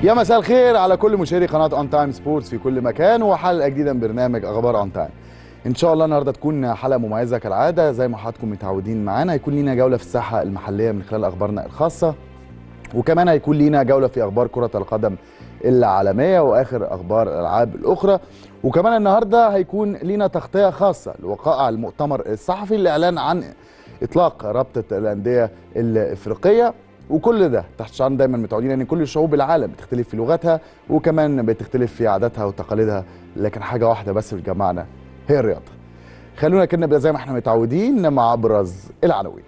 يا مساء الخير على كل مشاهدي قناه اون تايم سبورتس في كل مكان وحلقه جديده من برنامج اخبار اون تايم ان شاء الله النهارده تكون حلقه مميزه كالعاده زي ما حضراتكم متعودين معانا هيكون لينا جوله في الساحه المحليه من خلال اخبارنا الخاصه وكمان هيكون لينا جوله في اخبار كره القدم العالميه واخر اخبار الالعاب الاخرى وكمان النهارده هيكون لينا تغطيه خاصه لوقائع المؤتمر الصحفي للاعلان عن اطلاق رابطه الانديه الافريقيه وكل ده تحت شعار دايما متعودين ان كل شعوب العالم بتختلف في لغتها وكمان بتختلف في عاداتها وتقاليدها لكن حاجه واحده بس بتجمعنا هي الرياضه خلونا كده نبدا زي ما احنا متعودين مع ابرز العناوين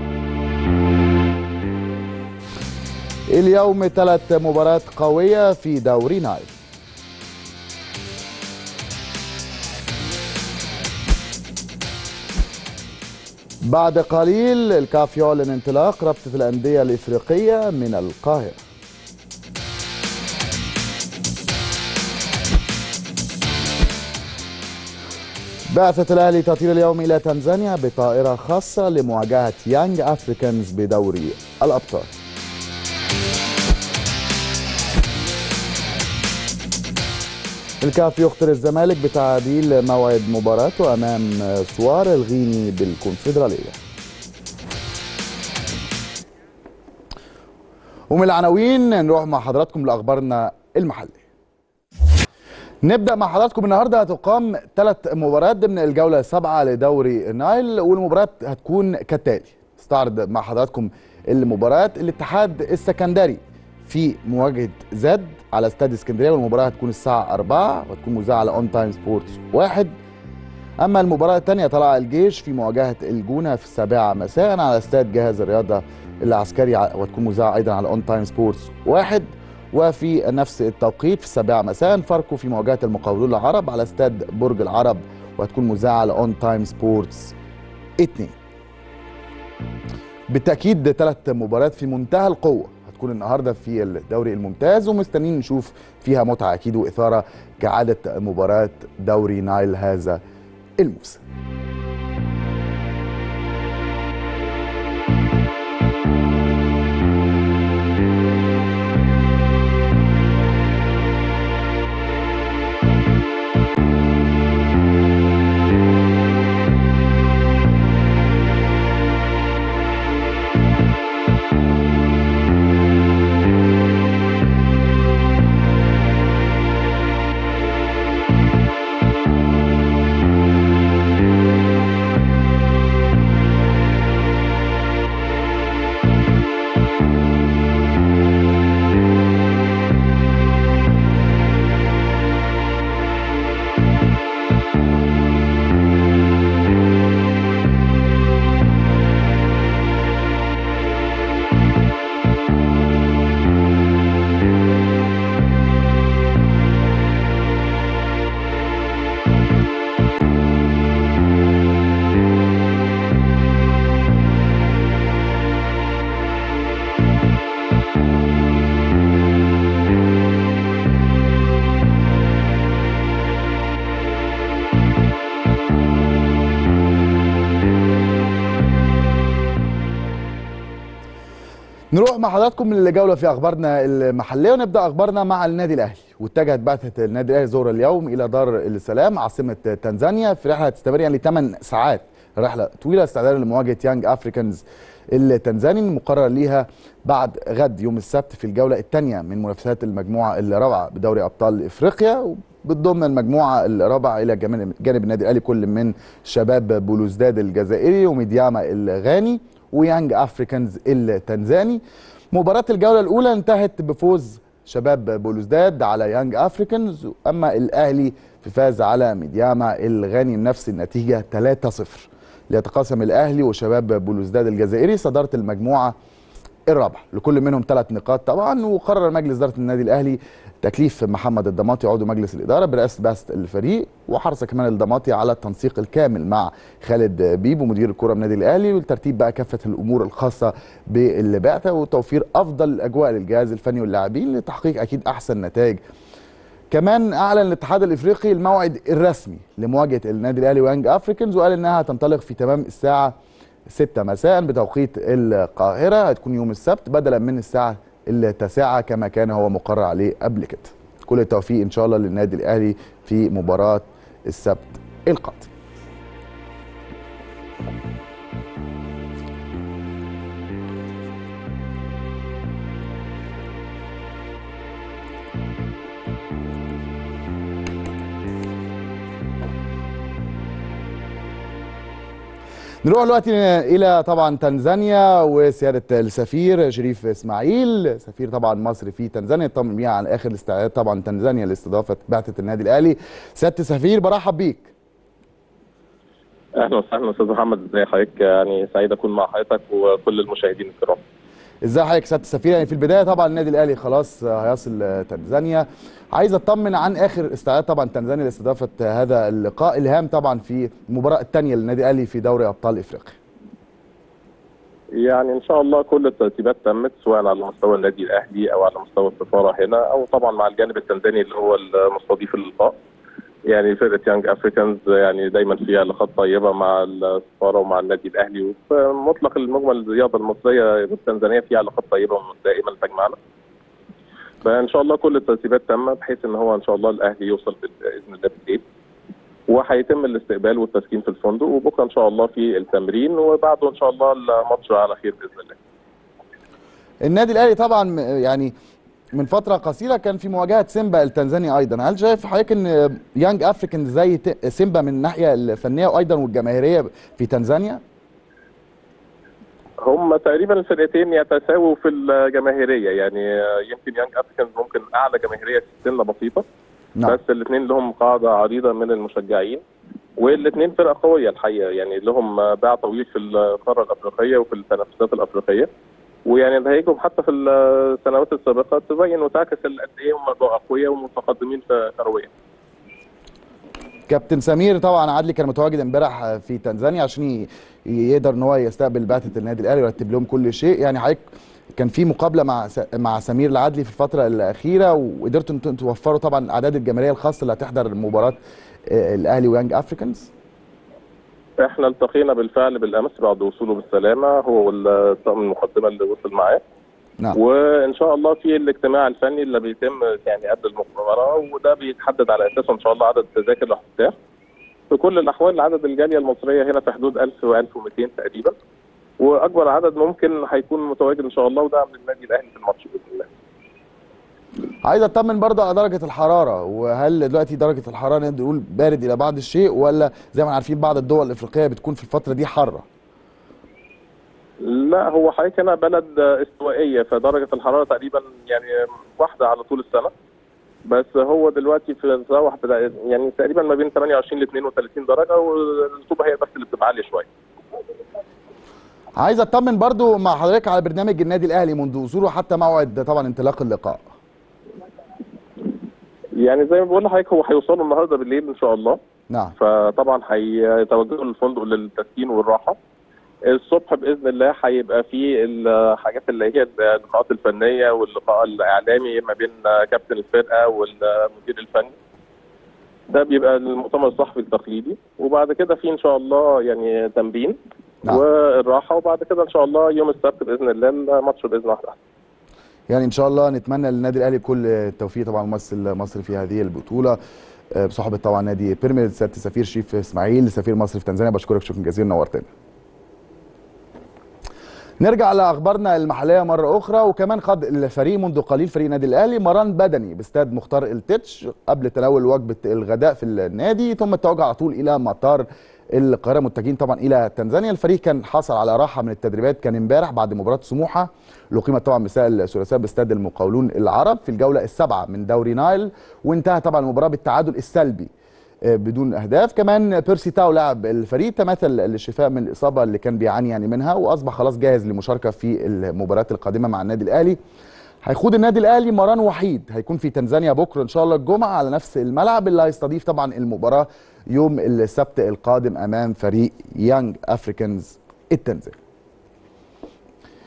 اليوم ثلاث مباريات قويه في دوري نايل بعد قليل الكاف يعلن انطلاق رابطة الأندية الإفريقية من القاهرة بعثة الأهلي تطير اليوم إلى تنزانيا بطائرة خاصة لمواجهة يانج أفريكانز بدوري الأبطال الكاف يخطر الزمالك بتعديل موعد مباراته امام سوار الغيني بالكونفدراليه. ومن العناوين نروح مع حضراتكم لاخبارنا المحليه. نبدا مع حضراتكم النهارده هتقام ثلاث مباريات ضمن الجوله السابعه لدوري النايل والمباريات هتكون كالتالي. استعرض مع حضراتكم المباريات الاتحاد السكندري في مواجهه زد على استاد اسكندريه والمباراه هتكون الساعه 4 وتكون مذاعه على اون تايم سبورتس 1 اما المباراه الثانيه طلع الجيش في مواجهه الجونه في السابعه مساء على استاد جهاز الرياضه العسكري وتكون مذاعه ايضا على اون تايم سبورتس 1 وفي نفس التوقيت في السابعه مساء فاركو في مواجهه المقاولون العرب على استاد برج العرب وهتكون مذاعه على اون تايم سبورتس 2 بالتاكيد ثلاث مباريات في منتهى القوه هتكون النهارده في الدوري الممتاز ومستنيين نشوف فيها متعه اكيد واثاره كعاده مباراه دوري نايل هذا الموسم. نروح مع حضراتكم لجوله في اخبارنا المحليه ونبدا اخبارنا مع النادي الاهلي واتجهت بعثه النادي الاهلي زور اليوم الى دار السلام عاصمه تنزانيا في رحله تستمر يعني 8 ساعات رحله طويله استعدادا لمواجهه يانج افريكانز التنزاني المقرر ليها بعد غد يوم السبت في الجوله الثانيه من منافسات المجموعه الرابعه بدوري ابطال افريقيا بتضم المجموعه الرابعه الى جانب النادي الاهلي كل من شباب بولوزداد الجزائري وميدياما الغاني ويانج افريكانز التنزاني مباراة الجولة الأولى انتهت بفوز شباب بولوزداد على يانج افريكانز أما الأهلي فاز على ميدياما الغاني بنفس النتيجة 3-0 ليتقاسم الأهلي وشباب بولوزداد الجزائري صدارة المجموعة الرابعة لكل منهم ثلاث نقاط طبعا وقرر مجلس إدارة النادي الأهلي تكليف محمد الضماطي عضو مجلس الاداره برئاسه بعثه الفريق وحرص كمان الضماطي على التنسيق الكامل مع خالد بيبو مدير الكره من النادي الاهلي والترتيب بقى كافه الامور الخاصه بالبعثه وتوفير افضل الاجواء للجهاز الفني واللاعبين لتحقيق اكيد احسن نتائج كمان اعلن الاتحاد الافريقي الموعد الرسمي لمواجهه النادي الاهلي ويانج افريكانز وقال انها هتنطلق في تمام الساعه 6 مساء بتوقيت القاهره هتكون يوم السبت بدلا من الساعه التاسعه كما كان هو مقرر عليه قبل كده كل التوفيق ان شاء الله للنادي الاهلي في مباراه السبت القادم نروح دلوقتي الى طبعا تنزانيا وسياده السفير شريف اسماعيل سفير طبعا مصر في تنزانيا طمن بيها عن اخر الاستعدادات طبعا تنزانيا لاستضافه بعثه النادي الاهلي سياده السفير برحب بيك اهلا وسهلا استاذ محمد ازي حضرتك يعني سعيد اكون مع حضرتك وكل المشاهدين الكرام ازاي حضرتك سياده السفير يعني في البدايه طبعا النادي الاهلي خلاص هيصل تنزانيا عايز اطمن عن اخر استعداد طبعا تنزانيا لاستضافه هذا اللقاء الهام طبعا في المباراه الثانيه للنادي الاهلي في دوري ابطال افريقيا يعني ان شاء الله كل الترتيبات تمت سواء على مستوى النادي الاهلي او على مستوى السفاره هنا او طبعا مع الجانب التنزاني اللي هو المستضيف اللقاء يعني فرقه يانج افريكانز يعني دايما فيها علاقات طيبه مع السفاره ومع النادي الاهلي وفي مطلق المجمل الرياضه المصريه والتنزانيه فيها علاقات طيبه دائما تجمعنا. فان شاء الله كل الترتيبات تامه بحيث ان هو ان شاء الله الاهلي يوصل باذن الله بالليل. وهيتم الاستقبال والتسكين في الفندق وبكره ان شاء الله في التمرين وبعده ان شاء الله الماتش على خير باذن الله. النادي الاهلي طبعا يعني من فتره قصيره كان في مواجهه سيمبا التنزاني ايضا هل شايف حضرتك ان يانج افريكان زي سيمبا من الناحيه الفنيه وايضا والجماهيريه في تنزانيا هم تقريبا الفرقتين يتساووا في الجماهيريه يعني يمكن يانج افريكان ممكن اعلى جماهيريه سنه بسيطه نعم. بس الاثنين لهم قاعده عريضه من المشجعين والاثنين فرقه قويه الحقيقه يعني لهم باع طويل في القاره الافريقيه وفي التنافسات الافريقيه ويعني نتائجهم حتى في السنوات السابقه تبين وتعكس قد ايه هم بقوا اقوياء ومتقدمين في كرويا. كابتن سمير طبعا عدلي كان متواجد امبارح في تنزانيا عشان يقدر ان هو يستقبل بعثه النادي الاهلي ويرتب لهم كل شيء يعني حضرتك كان في مقابله مع مع سمير العدلي في الفتره الاخيره وقدرتوا انتم توفروا طبعا الاعداد الجماهيريه الخاصه اللي هتحضر مباراه الاهلي ويانج افريكانز احنا التقينا بالفعل بالامس بعد وصوله بالسلامه هو والطاقم المقدمه اللي وصل معاه نعم. وان شاء الله في الاجتماع الفني اللي بيتم يعني قبل المباراه وده بيتحدد على اساسه ان شاء الله عدد التذاكر اللي هتتاح في كل الاحوال عدد الجاليه المصريه هنا في حدود 1000 و1200 تقريبا واكبر عدد ممكن هيكون متواجد ان شاء الله وده من النادي الاهلي في الماتش باذن الله عايز اطمن برضه على درجه الحراره وهل دلوقتي درجه الحراره نقدر نقول بارد الى بعض الشيء ولا زي ما عارفين بعض الدول الافريقيه بتكون في الفتره دي حاره لا هو حضرتك هنا بلد استوائيه فدرجه الحراره تقريبا يعني واحده على طول السنه بس هو دلوقتي في تتراوح يعني تقريبا ما بين 28 ل 32 درجه والرطوبه هي بس اللي بتبقى عاليه شويه عايز اطمن برضو مع حضرتك على برنامج النادي الاهلي منذ وصوله حتى موعد طبعا انطلاق اللقاء يعني زي ما بقول لحضرتك هو هيوصلوا النهارده بالليل ان شاء الله نعم فطبعا هيتوجهوا للفندق للتسكين والراحه الصبح باذن الله هيبقى في الحاجات اللي هي اللقاءات الفنيه واللقاء الاعلامي ما بين كابتن الفرقه والمدير الفني ده بيبقى المؤتمر الصحفي التقليدي وبعد كده في ان شاء الله يعني تمرين نعم. والراحه وبعد كده ان شاء الله يوم السبت باذن الله الماتش باذن الله يعني ان شاء الله نتمنى للنادي الاهلي كل التوفيق طبعا ممثل مصر في هذه البطوله بصحبه طبعا نادي بيراميدز سياده السفير شريف اسماعيل سفير مصر في تنزانيا بشكرك شكرا جزيلا نورتنا نرجع لاخبارنا المحليه مره اخرى وكمان خد الفريق منذ قليل فريق النادي الاهلي مران بدني باستاد مختار التتش قبل تناول وجبه الغداء في النادي ثم التوجه على طول الى مطار القاهره متجهين طبعا الى تنزانيا الفريق كان حصل على راحه من التدريبات كان امبارح بعد مباراه سموحه اللي اقيمت طبعا مساء الثلاثاء باستاد المقاولون العرب في الجوله السابعه من دوري نايل وانتهى طبعا المباراه بالتعادل السلبي بدون اهداف كمان بيرسي تاو لاعب الفريق تماثل للشفاء من الاصابه اللي كان بيعاني يعني منها واصبح خلاص جاهز للمشاركه في المباريات القادمه مع النادي الاهلي هيخوض النادي الاهلي مران وحيد هيكون في تنزانيا بكره ان شاء الله الجمعه على نفس الملعب اللي هيستضيف طبعا المباراه يوم السبت القادم امام فريق يانج افريكانز التنزاني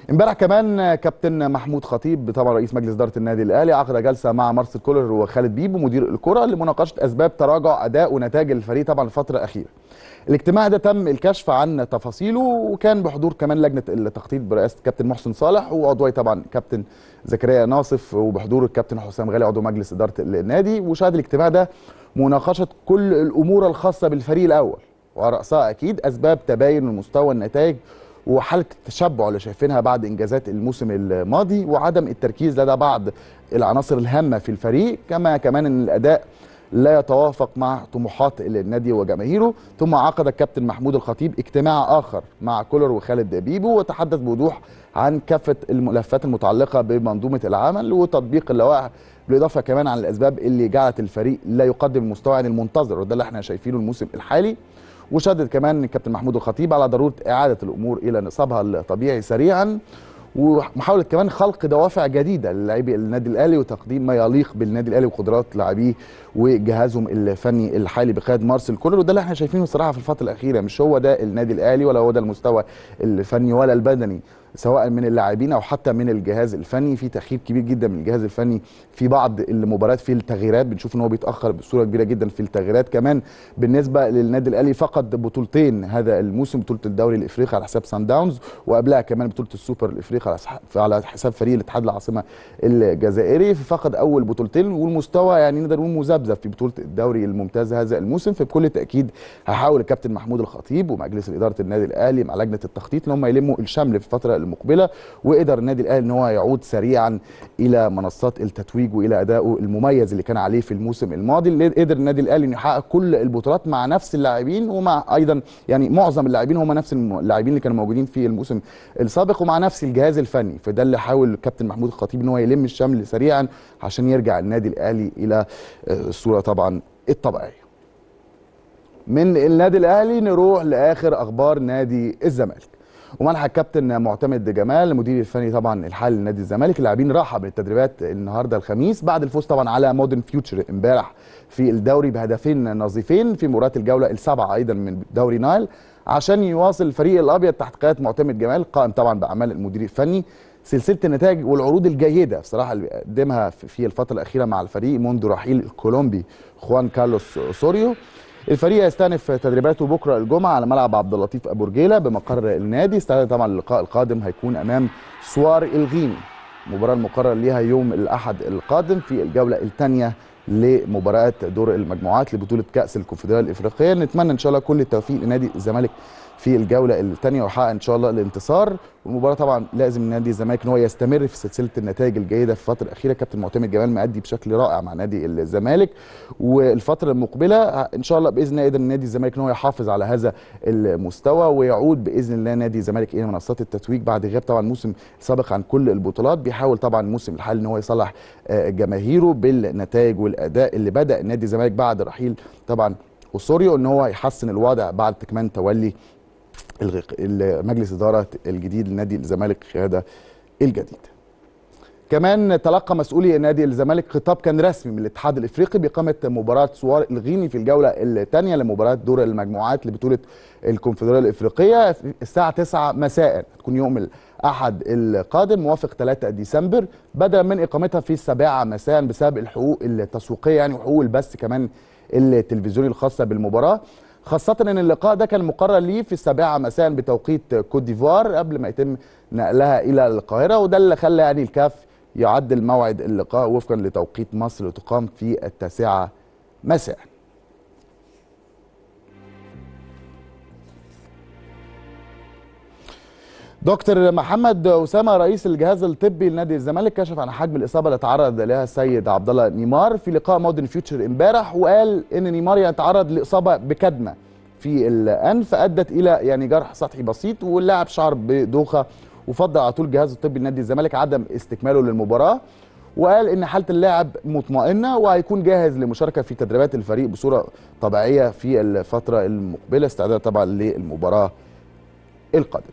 امبارح كمان كابتن محمود خطيب طبعا رئيس مجلس اداره النادي الاهلي عقد جلسه مع مارسيل كولر وخالد بيبو مدير الكره لمناقشه اسباب تراجع اداء ونتائج الفريق طبعا الفتره الاخيره. الاجتماع ده تم الكشف عن تفاصيله وكان بحضور كمان لجنه التخطيط برئاسه كابتن محسن صالح وعضوي طبعا كابتن زكريا ناصف وبحضور الكابتن حسام غالي عضو مجلس اداره النادي وشهد الاجتماع ده مناقشه كل الامور الخاصه بالفريق الاول ورأسها اكيد اسباب تباين المستوى النتائج وحاله التشبع اللي شايفينها بعد انجازات الموسم الماضي وعدم التركيز لدى بعض العناصر الهامه في الفريق كما كمان ان الاداء لا يتوافق مع طموحات النادي وجماهيره ثم عقد الكابتن محمود الخطيب اجتماع اخر مع كولر وخالد بيبو وتحدث بوضوح عن كافه الملفات المتعلقه بمنظومه العمل وتطبيق اللوائح بالاضافه كمان عن الاسباب اللي جعلت الفريق لا يقدم المستوى يعني المنتظر وده اللي احنا شايفينه الموسم الحالي وشدد كمان الكابتن محمود الخطيب على ضروره اعاده الامور الى نصابها الطبيعي سريعا ومحاوله كمان خلق دوافع جديده للاعبي النادي الاهلي وتقديم ما يليق بالنادي الاهلي وقدرات لاعبيه وجهازهم الفني الحالي بقياده مارسيل كولر وده اللي احنا شايفينه الصراحه في الفتره الاخيره مش هو ده النادي الاهلي ولا هو ده المستوى الفني ولا البدني سواء من اللاعبين او حتى من الجهاز الفني في تاخير كبير جدا من الجهاز الفني في بعض المباريات في التغييرات بنشوف ان هو بيتاخر بصوره كبيره جدا في التغييرات كمان بالنسبه للنادي الاهلي فقد بطولتين هذا الموسم بطوله الدوري الافريقي على حساب سان داونز وقبلها كمان بطوله السوبر الافريقي على حساب فريق الاتحاد العاصمه الجزائري فقد اول بطولتين والمستوى يعني نقدر نقول مذبذب في بطوله الدوري الممتاز هذا الموسم فبكل تاكيد هيحاول الكابتن محمود الخطيب ومجلس اداره النادي الاهلي مع لجنه التخطيط ان هم يلموا الشمل في الفتره المقبله وقدر النادي الاهلي ان هو يعود سريعا الى منصات التتويج والى ادائه المميز اللي كان عليه في الموسم الماضي اللي قدر النادي الاهلي انه يحقق كل البطولات مع نفس اللاعبين ومع ايضا يعني معظم اللاعبين هم نفس اللاعبين اللي كانوا موجودين في الموسم السابق ومع نفس الجهاز الفني فده اللي حاول الكابتن محمود الخطيب ان هو يلم الشمل سريعا عشان يرجع النادي الاهلي الى الصوره طبعا الطبيعيه من النادي الاهلي نروح لاخر اخبار نادي الزمالك ومنح الكابتن معتمد جمال المدير الفني طبعا الحالي لنادي الزمالك اللاعبين راحه بالتدريبات النهارده الخميس بعد الفوز طبعا على مودرن فيوتشر امبارح في الدوري بهدفين نظيفين في مباراه الجوله السابعه ايضا من دوري نايل عشان يواصل الفريق الابيض تحت قياده معتمد جمال قائم طبعا باعمال المدير الفني سلسله النتائج والعروض الجيده بصراحه اللي قدمها في الفتره الاخيره مع الفريق منذ رحيل الكولومبي خوان كارلوس سوريو الفريق يستأنف تدريباته بكره الجمعه على ملعب عبد اللطيف ابو رجيله بمقر النادي استعداد طبعا اللقاء القادم هيكون امام سوار الغيني المباراه المقرر ليها يوم الاحد القادم في الجوله الثانيه لمباراه دور المجموعات لبطوله كاس الكونفدراليه الافريقيه نتمنى ان شاء الله كل التوفيق لنادي الزمالك في الجوله الثانيه ويحقق ان شاء الله الانتصار والمباراه طبعا لازم نادي الزمالك ان هو يستمر في سلسله النتائج الجيده في الفتره الاخيره كابتن معتمد جمال مأدي بشكل رائع مع نادي الزمالك والفتره المقبله ان شاء الله باذن الله يقدر نادي الزمالك ان هو يحافظ على هذا المستوى ويعود باذن الله نادي الزمالك الى منصات التتويج بعد غياب طبعا موسم سابق عن كل البطولات بيحاول طبعا الموسم الحالي ان هو يصلح جماهيره بالنتائج والاداء اللي بدا نادي الزمالك بعد رحيل طبعا وسوريو ان هو يحسن الوضع بعد تكمن تولي مجلس اداره الجديد لنادي الزمالك القياده الجديد. كمان تلقى مسؤولي نادي الزمالك خطاب كان رسمي من الاتحاد الافريقي باقامه مباراه سوار الغيني في الجوله الثانيه لمباراه دور المجموعات لبطوله الكونفدراليه الافريقيه الساعه 9 مساء هتكون يوم الاحد القادم موافق 3 ديسمبر بدلا من اقامتها في السابعه مساء بسبب الحقوق التسويقيه يعني وحقوق البث كمان التلفزيوني الخاصه بالمباراه خاصة ان اللقاء ده كان مقرر ليه في السابعة مساء بتوقيت كوت ديفوار قبل ما يتم نقلها الى القاهرة وده اللي خلى يعني الكاف يعدل موعد اللقاء وفقا لتوقيت مصر وتقام في التاسعة مساء. دكتور محمد اسامه رئيس الجهاز الطبي لنادي الزمالك كشف عن حجم الاصابه اللي تعرض لها السيد عبد الله نيمار في لقاء مودرن فيوتشر امبارح وقال ان نيمار يتعرض لاصابه بكدمه في الانف ادت الى يعني جرح سطحي بسيط واللاعب شعر بدوخه وفضل على طول الجهاز الطبي لنادي الزمالك عدم استكماله للمباراه وقال ان حاله اللاعب مطمئنه وهيكون جاهز للمشاركه في تدريبات الفريق بصوره طبيعيه في الفتره المقبله استعدادا طبعا للمباراه القادمه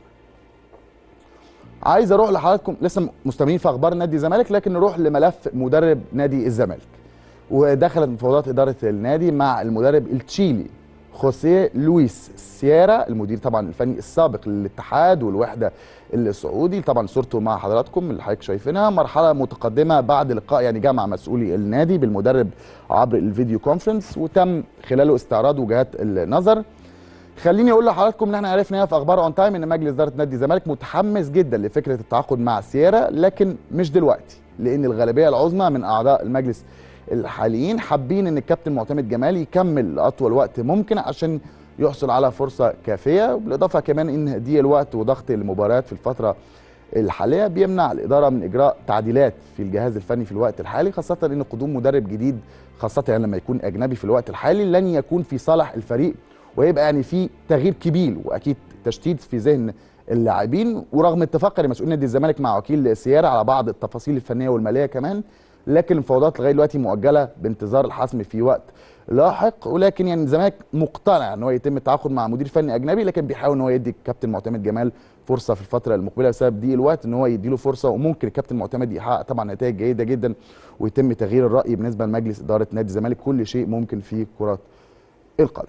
عايز اروح لحضراتكم لسه مستمرين في اخبار نادي الزمالك لكن نروح لملف مدرب نادي الزمالك ودخلت مفاوضات اداره النادي مع المدرب التشيلي خوسيه لويس سيارا المدير طبعا الفني السابق للاتحاد والوحده السعودي طبعا صورته مع حضراتكم اللي حضرتك شايفينها مرحله متقدمه بعد لقاء يعني جمع مسؤولي النادي بالمدرب عبر الفيديو كونفرنس وتم خلاله استعراض وجهات النظر خليني اقول لحضراتكم ان احنا عرفنا هنا في اخبار اون تايم ان مجلس اداره نادي الزمالك متحمس جدا لفكره التعاقد مع سيارا لكن مش دلوقتي لان الغالبيه العظمى من اعضاء المجلس الحاليين حابين ان الكابتن معتمد جمال يكمل لاطول وقت ممكن عشان يحصل على فرصه كافيه بالاضافه كمان ان ضيق الوقت وضغط المباريات في الفتره الحاليه بيمنع الاداره من اجراء تعديلات في الجهاز الفني في الوقت الحالي خاصه ان قدوم مدرب جديد خاصه يعني لما يكون اجنبي في الوقت الحالي لن يكون في صالح الفريق ويبقى يعني في تغيير كبير واكيد تشتيت في ذهن اللاعبين ورغم اتفاق مسؤول نادي الزمالك مع وكيل سيارة على بعض التفاصيل الفنيه والماليه كمان لكن المفاوضات لغايه دلوقتي مؤجله بانتظار الحسم في وقت لاحق ولكن يعني الزمالك مقتنع ان هو يتم التعاقد مع مدير فني اجنبي لكن بيحاول ان هو يدي الكابتن معتمد جمال فرصه في الفتره المقبله بسبب ضيق الوقت ان هو يديله فرصه وممكن الكابتن معتمد يحقق طبعا نتائج جيده جدا ويتم تغيير الراي بالنسبه لمجلس اداره نادي الزمالك كل شيء ممكن في كره القدم.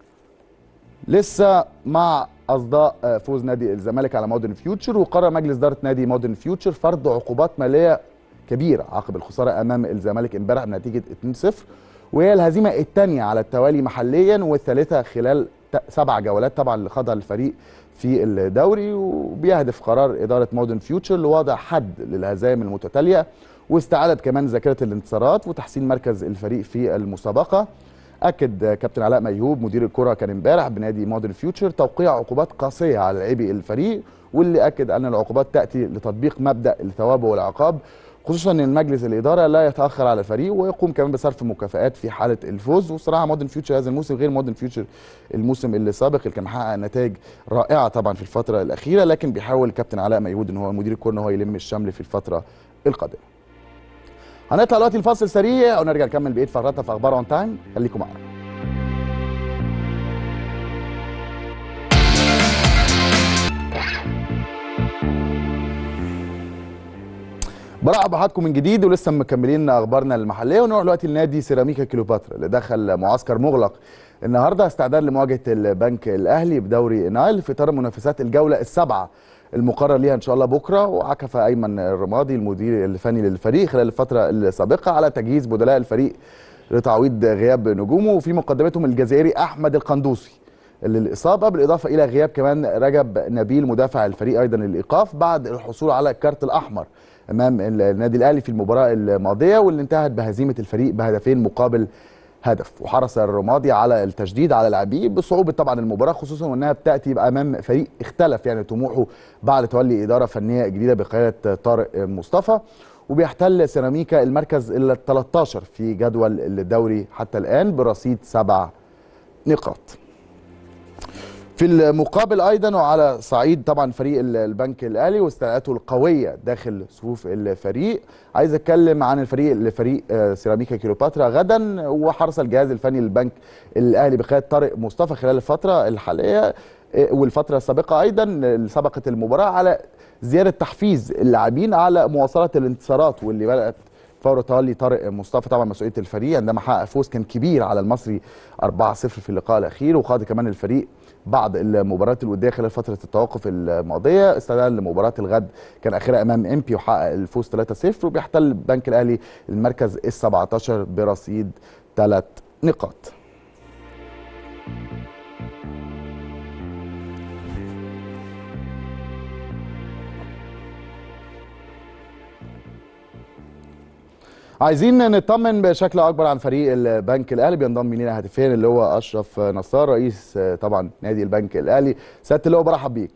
لسه مع اصداء فوز نادي الزمالك على مودرن فيوتشر وقرر مجلس اداره نادي مودرن فيوتشر فرض عقوبات ماليه كبيره عقب الخساره امام الزمالك امبارح بنتيجه 2-0 وهي الهزيمه الثانيه على التوالي محليا والثالثه خلال سبع جولات طبعا اللي خاضها الفريق في الدوري وبيهدف قرار اداره مودرن فيوتشر لوضع حد للهزائم المتتاليه واستعاده كمان ذاكره الانتصارات وتحسين مركز الفريق في المسابقه اكد كابتن علاء ميهوب مدير الكره كان امبارح بنادي مودرن فيوتشر توقيع عقوبات قاسيه على لاعبي الفريق واللي اكد ان العقوبات تاتي لتطبيق مبدا الثواب والعقاب خصوصا ان مجلس الاداره لا يتاخر على الفريق ويقوم كمان بصرف مكافآت في حاله الفوز وصراحه مودرن فيوتشر هذا الموسم غير مودرن فيوتشر الموسم اللي سابق اللي كان محقق نتائج رائعه طبعا في الفتره الاخيره لكن بيحاول كابتن علاء ميهود ان هو مدير الكره ان هو يلم الشمل في الفتره القادمه. هنطلع دلوقتي الفاصل سريع ونرجع نكمل بقيه فقراتنا في اخبار اون تايم خليكم معانا. برحب بحضراتكم من جديد ولسه مكملين اخبارنا المحليه ونروح دلوقتي لنادي سيراميكا كليوباترا اللي دخل معسكر مغلق النهارده استعداد لمواجهه البنك الاهلي بدوري نايل في اطار منافسات الجوله السابعه المقرر ليها ان شاء الله بكره وعكف ايمن الرمادي المدير الفني للفريق خلال الفتره السابقه على تجهيز بدلاء الفريق لتعويض غياب نجومه وفي مقدمتهم الجزائري احمد القندوسي للاصابه بالاضافه الى غياب كمان رجب نبيل مدافع الفريق ايضا الايقاف بعد الحصول على الكارت الاحمر امام النادي الاهلي في المباراه الماضيه واللي انتهت بهزيمه الفريق بهدفين مقابل هدف وحرص الرمادي على التشديد على لاعبيه بصعوبه طبعا المباراه خصوصا وانها بتاتي امام فريق اختلف يعني طموحه بعد تولي اداره فنيه جديده بقياده طارق مصطفى وبيحتل سيراميكا المركز ال 13 في جدول الدوري حتى الان برصيد سبع نقاط. في المقابل ايضا وعلى صعيد طبعا فريق البنك الاهلي واستدعاءاته القويه داخل صفوف الفريق عايز اتكلم عن الفريق لفريق سيراميكا كيلوباترا غدا وحرص الجهاز الفني للبنك الاهلي بقياده طارق مصطفى خلال الفتره الحاليه والفتره السابقه ايضا اللي سبقت المباراه على زياده تحفيز اللاعبين على مواصله الانتصارات واللي بدات فور تولي طارق مصطفى طبعا مسؤوليه الفريق عندما حقق فوز كان كبير على المصري 4-0 في اللقاء الاخير وخاض كمان الفريق بعض المباريات الوديه خلال فتره التوقف الماضيه استعدادا لمباراه الغد كان اخرها امام امبي وحقق الفوز 3-0 وبيحتل البنك الاهلي المركز ال 17 برصيد ثلاث نقاط. عايزين نطمن بشكل اكبر عن فريق البنك الاهلي بينضم لينا هاتفيا اللي هو اشرف نصار رئيس طبعا نادي البنك الاهلي سياده اللواء برحب بيك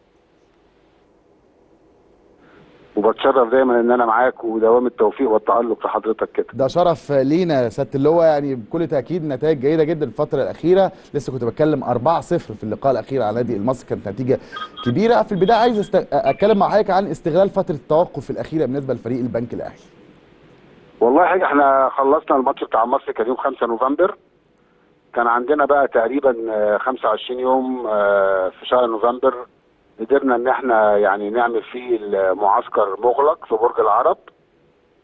وبتشرف دايما ان انا معاك ودوام التوفيق والتالق لحضرتك كده ده شرف لينا سياده اللواء يعني بكل تاكيد نتائج جيده جدا في الفتره الاخيره لسه كنت بتكلم 4-0 في اللقاء الاخير على نادي المصري كانت نتيجه كبيره في البدايه عايز است... اتكلم مع حضرتك عن استغلال فتره التوقف الاخيره بالنسبه لفريق البنك الاهلي والله حاجة احنا خلصنا الماتش بتاع مصر كان يوم 5 نوفمبر كان عندنا بقى تقريبا 25 يوم في شهر نوفمبر قدرنا ان احنا يعني نعمل فيه المعسكر مغلق في برج العرب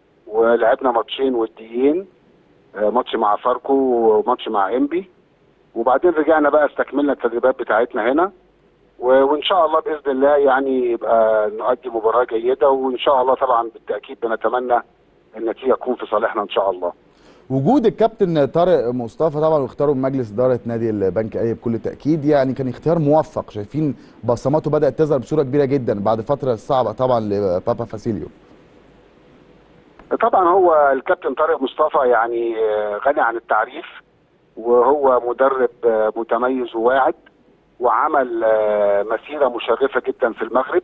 ولعبنا ماتشين وديين ماتش مع فاركو وماتش مع انبي وبعدين رجعنا بقى استكملنا التدريبات بتاعتنا هنا و- وان شاء الله باذن الله يعني يبقى نؤدي مباراه جيده وان شاء الله طبعا بالتاكيد بنتمنى النتيجه تكون في صالحنا ان شاء الله وجود الكابتن طارق مصطفى طبعا واختاره من مجلس اداره نادي البنك الاهلي بكل تاكيد يعني كان اختيار موفق شايفين بصماته بدات تظهر بصوره كبيره جدا بعد فتره صعبه طبعا لبابا فاسيليو طبعا هو الكابتن طارق مصطفى يعني آه، غني عن التعريف وهو مدرب آه، متميز وواعد وعمل آه، مسيره مشرفه جدا في المغرب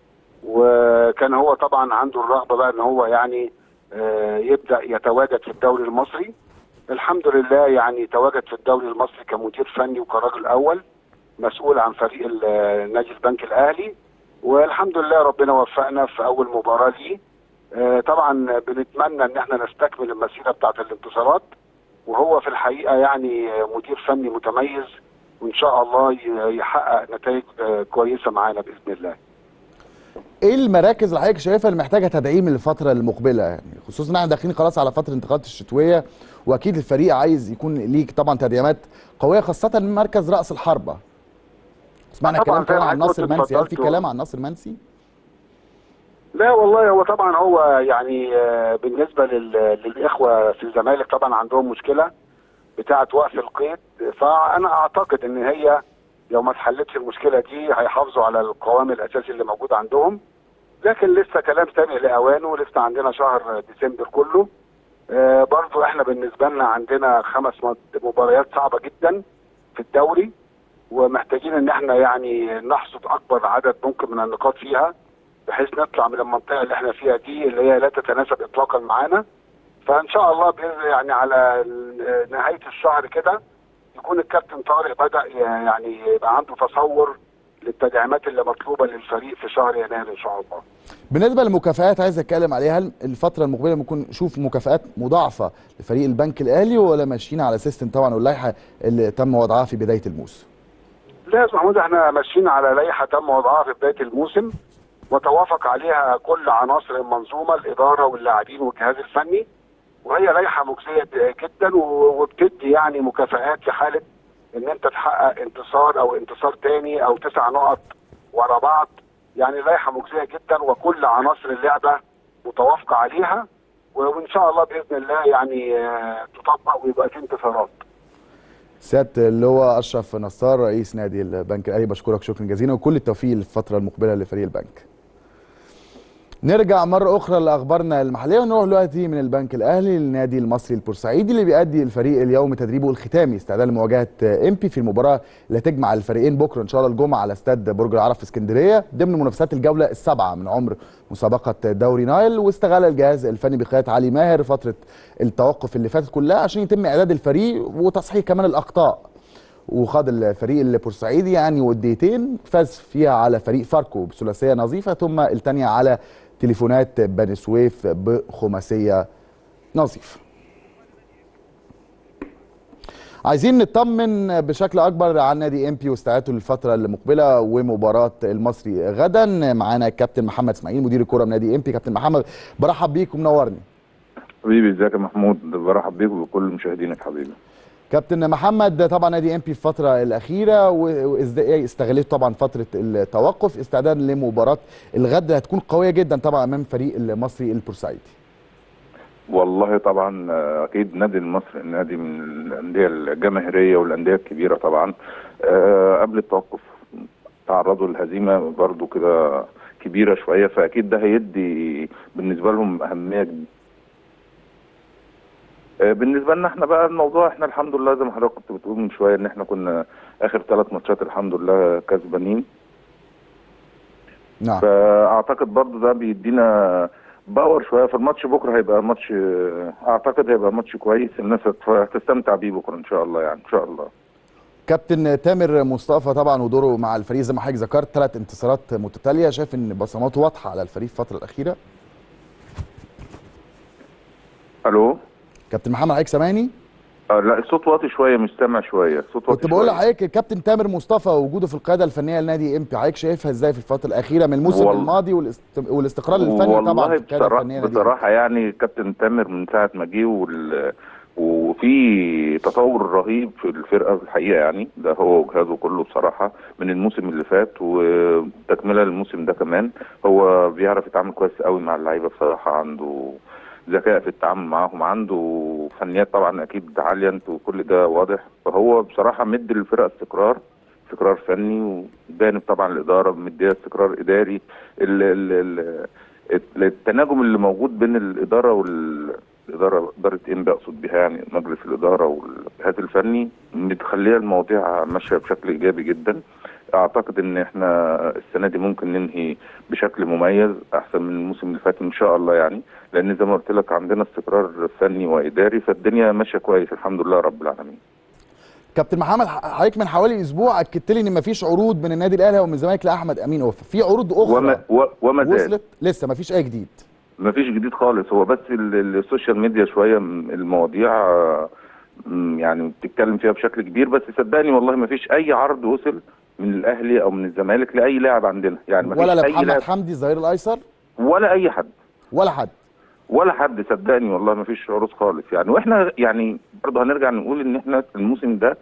وكان هو طبعا عنده الرغبه بقى ان هو يعني آه، يبدا يتواجد في الدوري المصري الحمد لله يعني تواجد في الدوري المصري كمدير فني وكراجل اول مسؤول عن فريق ال- نادي البنك الاهلي والحمد لله ربنا وفقنا في اول مباراه ليه آه، طبعا بنتمنى ان احنا نستكمل المسيره بتاعه الانتصارات وهو في الحقيقه يعني آه، مدير فني متميز وان شاء الله ي- يحقق نتائج آه، كويسه معانا باذن الله. ايه المراكز اللي حضرتك شايفها اللي محتاجه تدعيم الفتره المقبله يعني خصوصا ان احنا داخلين خلاص على فتره الانتقالات الشتويه واكيد الفريق عايز يكون ليك طبعا تدعيمات قويه خاصه من مركز راس الحربه سمعنا طبعاً كلام زي ما طبعا عن حضرتك ناصر منسي هل في اتفضلت. كلام عن ناصر منسي لا والله هو طبعا هو يعني آه، بالنسبه لل- للاخوه في الزمالك طبعا عندهم مشكله بتاعه وقف القيد فانا اعتقد ان هي لو ما اتحلتش المشكله دي هيحافظوا على القوام الاساسي اللي موجود عندهم لكن لسه كلام سابق لاوانه لسه عندنا شهر ديسمبر كله آه، برضو احنا بالنسبه لنا عندنا خمس مد- مباريات صعبه جدا في الدوري ومحتاجين ان احنا يعني نحصد اكبر عدد ممكن من النقاط فيها بحيث نطلع من المنطقه اللي احنا فيها دي اللي هي لا تتناسب اطلاقا معانا فان شاء الله بإذن يعني على ال- نهايه الشهر كده يكون الكابتن طارق بدا ي- يعني يبقى عنده تصور للتدعيمات اللي مطلوبه للفريق في شهر يناير ان شاء الله. بالنسبه للمكافآت عايز اتكلم عليها هل الفتره المقبله ممكن نشوف مكافآت مضاعفه لفريق البنك الاهلي ولا ماشيين على سيستم طبعا واللائحه اللي تم وضعها في بدايه الموسم لا يا أستاذ محمود احنا ماشيين على لائحه تم وضعها في بدايه الموسم وتوافق عليها كل عناصر المنظومه الاداره واللاعبين والجهاز الفني وهي لائحه مجزيه جدا و- وبتدي يعني مكافآت في حاله ان انت تحقق انتصار او انتصار تاني او تسع نقط ورا بعض يعني لائحه مجزيه جدا وكل عناصر اللعبه متوافقه عليها و- وان شاء الله باذن الله يعني آه، تطبق ويبقى في انتصارات. سياده اللي هو اشرف نصار رئيس نادي البنك الاهلي بشكرك شكرا جزيلا وكل التوفيق للفتره المقبله لفريق البنك نرجع مرة أخرى لأخبارنا المحلية ونروح دلوقتي من البنك الأهلي للنادي المصري البورسعيدي اللي بيأدي الفريق اليوم تدريبه الختامي استعداد لمواجهة إمبي في المباراة اللي هتجمع الفريقين بكرة إن شاء الله الجمعة على استاد برج العرب في اسكندرية ضمن منافسات الجولة السابعة من عمر مسابقة دوري نايل واستغل الجهاز الفني بقيادة علي ماهر فترة التوقف اللي فاتت كلها عشان يتم إعداد الفريق وتصحيح كمان الأخطاء وخاض الفريق البورسعيدي يعني وديتين فاز فيها على فريق فاركو بثلاثيه نظيفه ثم الثانيه على تليفونات بني سويف بخماسيه نظيفه عايزين نطمن بشكل اكبر عن نادي امبي واستعداده للفتره المقبله ومباراه المصري غدا معانا الكابتن محمد اسماعيل مدير الكره من نادي امبي كابتن محمد برحب بيك ومنورني حبيبي ازيك يا محمود برحب بيك وبكل مشاهدينك حبيبي كابتن محمد طبعا نادي ام بي في الفتره الاخيره وازاي استغليت طبعا فتره التوقف استعدادا لمباراه الغد هتكون قويه جدا طبعا امام فريق المصري البورسعيدي والله طبعا آه، اكيد نادي المصري نادي من الانديه الجماهيريه والانديه الكبيره طبعا آه، قبل التوقف تعرضوا لهزيمه برضو كده كبيره شويه فاكيد ده هيدي بالنسبه لهم اهميه كبيرة. آه، بالنسبه لنا احنا بقى الموضوع احنا الحمد لله زي ما حضرتك كنت بتقول من شويه ان احنا كنا اخر ثلاث ماتشات الحمد لله كسبانين نعم فاعتقد برضو ده بيدينا باور شويه في الماتش بكره هيبقى ماتش اعتقد هيبقى ماتش كويس الناس هت- هتستمتع بيه بكره ان شاء الله يعني ان شاء الله كابتن تامر مصطفى طبعا ودوره مع الفريق زي ما حضرتك ذكرت ثلاث انتصارات متتاليه شايف ان بصماته واضحه على الفريق في الفتره الاخيره الو كابتن محمد حضرتك سامعني آه لا الصوت واطي شويه مش سامع شويه الصوت واطي كنت بقول شوية. لحضرتك الكابتن تامر مصطفى وجوده في القياده الفنيه لنادي امبي حضرتك شايفها ازاي في الفتره الاخيره من الموسم وال- الماضي والاست- والاستقرار الفني طبعا والله في القياده بصراحه الفنيه لنادي بصراحه يعني كابتن تامر من ساعه ما جه وال وفي تطور رهيب في الفرقه في الحقيقه يعني ده هو وجهازه كله بصراحه من الموسم اللي فات وتكمله للموسم ده كمان هو بيعرف يتعامل كويس قوي مع اللعيبه بصراحه عنده ذكاء في التعامل معاهم عنده فنيات طبعا اكيد عاليه انتوا كل ده واضح فهو بصراحه مدي للفرقه استقرار استقرار فني وجانب طبعا الاداره مديها استقرار اداري ال ال ال التناغم اللي موجود بين الاداره والاداره اداره انبي اقصد بها يعني مجلس الاداره والجهاز الفني بتخليها المواضيع ماشيه بشكل ايجابي جدا اعتقد ان احنا السنه دي ممكن ننهي بشكل مميز احسن من الموسم اللي فات ان شاء الله يعني لان زي ما قلت لك عندنا استقرار فني واداري فالدنيا ماشيه كويس الحمد لله رب العالمين كابتن محمد حضرتك من حوالي اسبوع اكدت لي ان مفيش عروض من النادي الاهلي ومن الزمالك لاحمد امين اوفا في عروض اخرى وما و- وما زال وصلت لسه مفيش اي جديد مفيش جديد خالص هو بس ال- ال- السوشيال ميديا شويه م- المواضيع آه، م- يعني بتتكلم فيها بشكل كبير بس صدقني والله مفيش اي عرض وصل من الاهلي او من الزمالك لاي لاعب عندنا يعني مفيش ولا اي لمحمد لاعب حمدي الظهير الايسر ولا اي حد ولا حد ولا حد صدقني والله ما فيش عروض خالص يعني واحنا يعني برضه هنرجع نقول ان احنا الموسم ده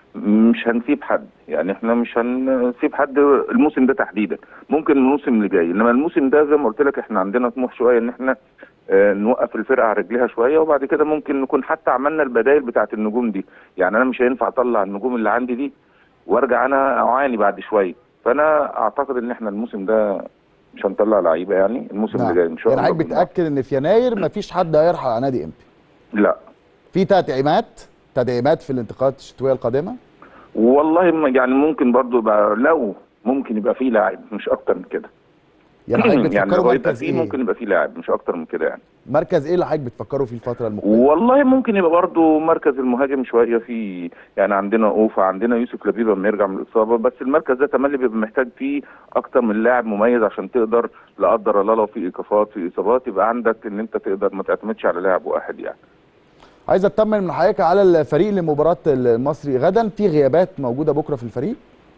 مش هنسيب حد يعني احنا مش هنسيب حد الموسم ده تحديدا ممكن الموسم اللي جاي انما الموسم ده زي ما قلت لك احنا عندنا طموح شويه ان احنا آه، نوقف الفرقه على رجليها شويه وبعد كده ممكن نكون حتى عملنا البدائل بتاعه النجوم دي يعني انا مش هينفع اطلع النجوم اللي عندي دي وارجع انا اعاني بعد شويه فانا اعتقد ان احنا الموسم ده مش هنطلع لعيبه يعني الموسم اللي جاي ان شاء يعني الله حضرتك بتاكد ان في يناير مفيش حد هيرحل على نادي امبي لا في تدعيمات تدعيمات في الانتقالات الشتويه القادمه والله ما- يعني ممكن برضو يبقى لو ممكن يبقى فيه لاعب مش اكتر من كده يعني حضرتك يعني بتفكروا لو يبقى مركز فيه ايه ممكن يبقى فيه لاعب مش اكتر من كده يعني مركز ايه اللي حضرتك بتفكروا فيه الفتره المقبله والله ممكن يبقى برضو مركز المهاجم شويه في يعني عندنا اوفا عندنا يوسف لبيب لما يرجع من الاصابه بس المركز ده تملي بيبقى محتاج فيه اكتر من لاعب مميز عشان تقدر لا قدر الله لو في ايقافات في اصابات يبقى عندك ان انت تقدر ما تعتمدش على لاعب واحد يعني عايز اطمن من حضرتك على الفريق لمباراه المصري غدا في غيابات موجوده بكره في الفريق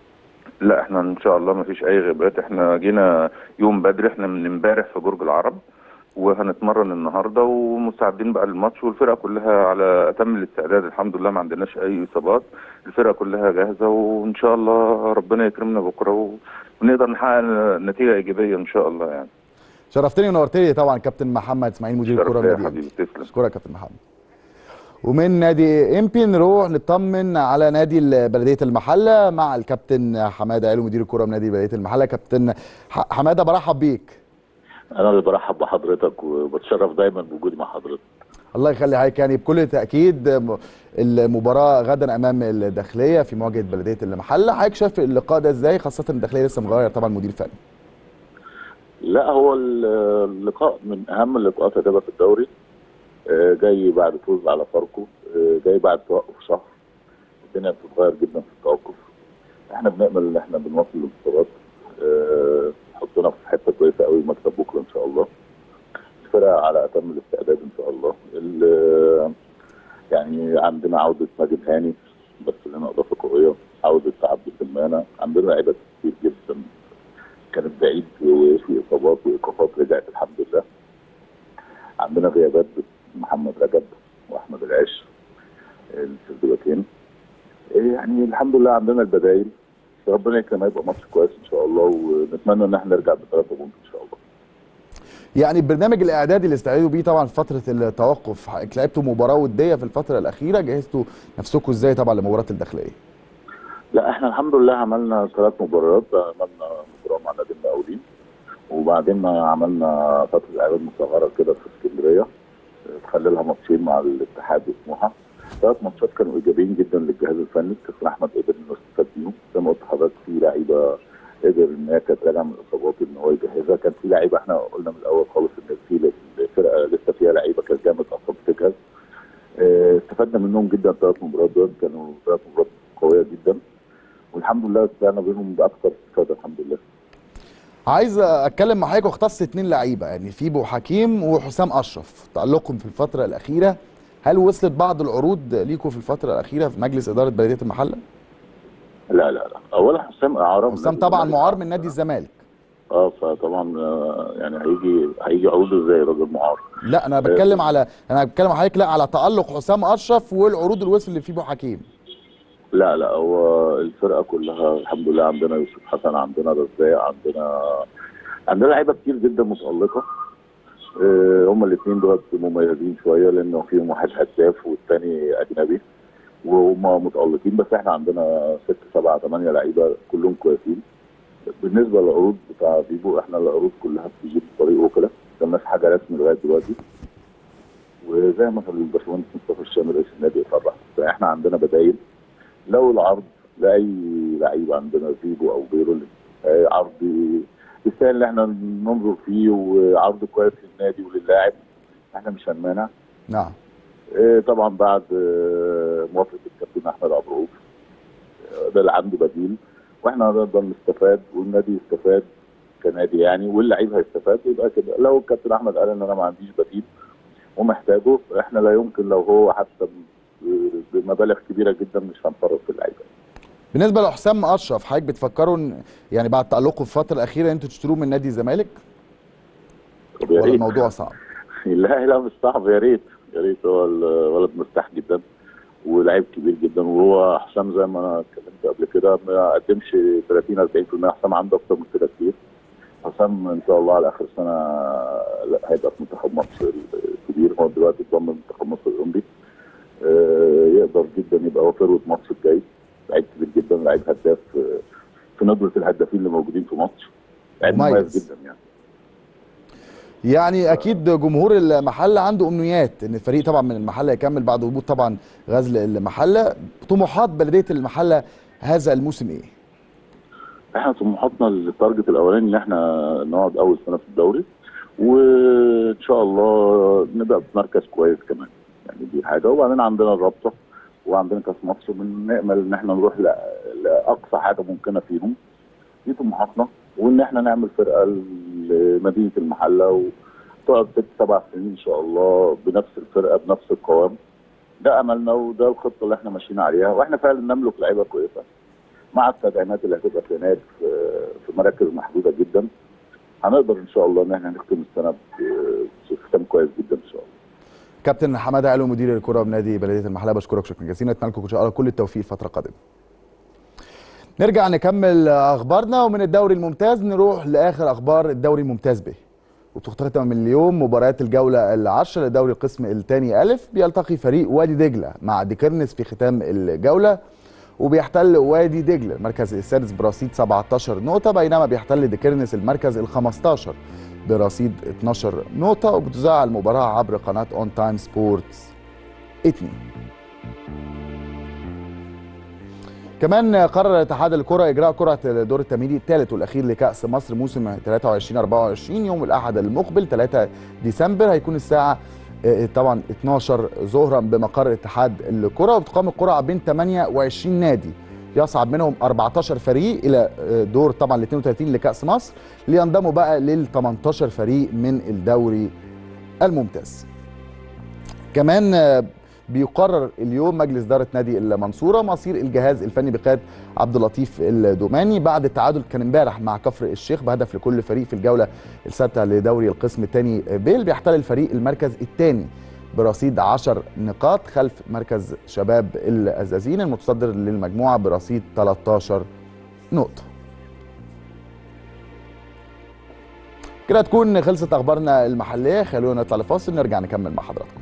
لا احنا ان شاء الله ما فيش اي غيبات احنا جينا يوم بدري احنا من امبارح في برج العرب وهنتمرن النهارده ومستعدين بقى للماتش والفرقه كلها على اتم الاستعداد الحمد لله ما عندناش اي اصابات الفرقه كلها جاهزه وان شاء الله ربنا يكرمنا بكره و- ونقدر نحقق نتيجه ايجابيه ان شاء الله يعني شرفتني ونورتني طبعا كابتن محمد اسماعيل مدير الكره شرف ليا يا النادي حبيبي تسلم اشكرك يا كابتن محمد ومن نادي امبي نروح نطمن على نادي ال- بلديه المحله مع الكابتن حماده علو مدير الكره من نادي بلديه المحله كابتن ح- حماده برحب بيك انا اللي برحب بحضرتك وبتشرف دايما بوجودي مع حضرتك الله يخلي حضرتك يعني بكل تاكيد م- المباراه غدا امام الداخليه في مواجهه بلديه المحله حضرتك شايف اللقاء ده ازاي خاصه الداخليه لسه مغير طبعا مدير فني لا هو اللقاء من اهم اللقاءات اللي هتبقى في الدوري آه، جاي بعد فوز على فاركو آه، جاي بعد توقف شهر الدنيا بتتغير جدا في التوقف احنا بنامل ان احنا بنوصل للبطولات آه، حطنا في حته كويسه قوي مكسب بكره ان شاء الله الفرقه على اتم الاستعداد ان شاء الله ال- يعني عندنا عوده ماجد هاني بس لنا اضافه قويه عوده عبد السمانه عندنا لعيبه كتير جدا كانت بعيد وفي اصابات وايقافات رجعت الحمد لله عندنا غيابات محمد رجب واحمد العش السردباكين إيه يعني الحمد لله عندنا البدايل ربنا يكرم هيبقى ماتش كويس ان شاء الله ونتمنى ان احنا نرجع بثلاثه بونت ان شاء الله يعني البرنامج الاعدادي اللي استعدوا بيه طبعا في فتره التوقف حضرتك لعبتوا مباراه وديه في الفتره الاخيره جهزتوا نفسكم ازاي طبعا لمباراه الداخليه لا احنا الحمد لله عملنا ثلاث مباريات عملنا مباراه مع نادي المقاولين وبعدين عملنا فتره اعداد مصغره كده في اسكندريه تخلي لها ماتشين مع الاتحاد وسموحه ثلاث ماتشات كانوا ايجابيين جدا للجهاز الفني كابتن احمد قدر انه يستفاد بيهم زي ما قلت لحضرتك في لعيبه قدر ان هي كانت راجعه من الاصابات ان هو يجهزها كان في لعيبه احنا قلنا من الاول خالص ان في الفرقه لسه فيها لعيبه كانت جامد اصلا بتجهز اه، استفدنا منهم جدا ثلاث مباريات دول كانوا ثلاث مباريات قويه جدا والحمد لله طلعنا بينهم باكثر استفاده الحمد لله عايز اتكلم مع حضرتك واختص اتنين لعيبه يعني في بو حكيم وحسام اشرف تالقهم في الفتره الاخيره هل وصلت بعض العروض ليكم في الفتره الاخيره في مجلس اداره بلديه المحله لا لا لا اولا حسام اعاره من حسام نادي طبعا الزمالك. معار من نادي الزمالك اه فطبعا آه، يعني هيجي هيجي عروض ازاي راجل معار لا انا بتكلم على انا بتكلم على حضرتك لا على تالق حسام اشرف والعروض اللي وصل اللي فيه ابو حكيم لا لا هو الفرقه كلها الحمد لله عندنا يوسف حسن عندنا رزاق عندنا عندنا لعيبه كتير جدا متالقه آه، هما الاثنين دول مميزين شويه لانه فيهم واحد هداف والثاني اجنبي وهم متالقين بس احنا عندنا ست سبعه ثمانيه لعيبه كلهم كويسين بالنسبه للعروض بتاع فيجو احنا العروض كلها بتيجي بطريق وكلاء ما لناش حاجه رسمي لغايه دلوقتي وزي ما كان الباشمهندس مصطفى الشامل رئيس النادي يفرح فاحنا عندنا بدايل لو العرض لاي لعيب عندنا فيجو او غيره آه، عرض يستاهل ان احنا ننظر فيه وعرض كويس للنادي وللاعب احنا مش هنمانع نعم آه، طبعا بعد آه، موافقه الكابتن احمد عبد الرؤوف آه، ده اللي عنده بديل واحنا هنقدر نستفاد والنادي يستفاد كنادي يعني واللعيب هيستفاد يبقى كده لو الكابتن احمد قال ان انا ما عنديش بديل ومحتاجه احنا لا يمكن لو هو حتى ب- بمبالغ كبيره جدا مش هنفرط في اللعيبه بالنسبه لحسام اشرف حضرتك بتفكروا ان يعني بعد تالقه في الفتره الاخيره انتوا تشتروه من نادي الزمالك طب يا ولا ريت الموضوع صعب لا لا مش صعب يا ريت يا ريت هو الولد مرتاح جدا ولاعيب كبير جدا وهو حسام زي ما انا اتكلمت قبل كده ما قدمش 30 40% حسام عنده اكتر من كده كتير حسام ان شاء الله على اخر سنه لا هيبقى في منتخب مصر الكبير هو دلوقتي اتضم منتخب مصر الاولمبي آه، يقدر جدا يبقى هو فروه مصر الجاي لعيب كبير جدا لعيب هداف آه، في ندره الهدافين اللي موجودين في مصر لعيب مميز. مميز جدا يعني يعني اكيد جمهور المحله عنده امنيات ان الفريق طبعا من المحله يكمل بعد هبوط طبعا غزل المحله طموحات بلديه المحله هذا الموسم ايه احنا طموحاتنا التارجت الاولاني ان احنا نقعد اول سنه في الدوري وان شاء الله نبقى بمركز كويس كمان يعني دي حاجه وبعدين عندنا الرابطه وعندنا كاس مصر بنامل ان احنا نروح ل- لاقصى حاجه ممكنه فيهم دي طموحاتنا وان احنا نعمل فرقه لمدينه المحله وتقعد ست سبع سنين ان شاء الله بنفس الفرقه بنفس القوام ده املنا وده الخطه اللي احنا ماشيين عليها واحنا فعلا نملك لعيبه كويسه مع التدعيمات اللي هتبقى في هناك في في مراكز محدوده جدا هنقدر ان شاء الله ان احنا نختم السنه ب- بختام كويس جدا ان شاء الله كابتن حماده علو مدير الكره بنادي بلديه المحله بشكرك شكرا جزيلا اتمنى لكم ان شاء الله كل التوفيق الفتره القادمه نرجع نكمل اخبارنا ومن الدوري الممتاز نروح لاخر اخبار الدوري الممتاز به وبتختتم من اليوم مباريات الجوله العاشره لدوري القسم الثاني الف بيلتقي فريق وادي دجله مع ديكرنس في ختام الجوله وبيحتل وادي دجله المركز السادس برصيد 17 نقطه بينما بيحتل ديكرنس المركز ال 15 برصيد 12 نقطه وبتذاع المباراه عبر قناه اون تايم سبورتس 2 كمان قرر اتحاد الكرة إجراء كرة الدور التمهيدي الثالث والأخير لكأس مصر موسم 23 24 يوم الأحد المقبل 3 ديسمبر هيكون الساعة آه، طبعا 12 ظهرا بمقر اتحاد الكرة وبتقام القرعة بين 28 نادي يصعد منهم 14 فريق إلى آه، دور طبعا ال 32 لكأس مصر لينضموا بقى لل 18 فريق من الدوري الممتاز. كمان آه، بيقرر اليوم مجلس إدارة نادي المنصورة مصير الجهاز الفني بقيادة عبد اللطيف الدوماني بعد التعادل كان امبارح مع كفر الشيخ بهدف لكل فريق في الجولة السادسة لدوري القسم الثاني بيل بيحتل الفريق المركز الثاني برصيد 10 نقاط خلف مركز شباب الأزازين المتصدر للمجموعة برصيد 13 نقطة كده تكون خلصت أخبارنا المحلية خلونا نطلع لفاصل نرجع نكمل مع حضراتكم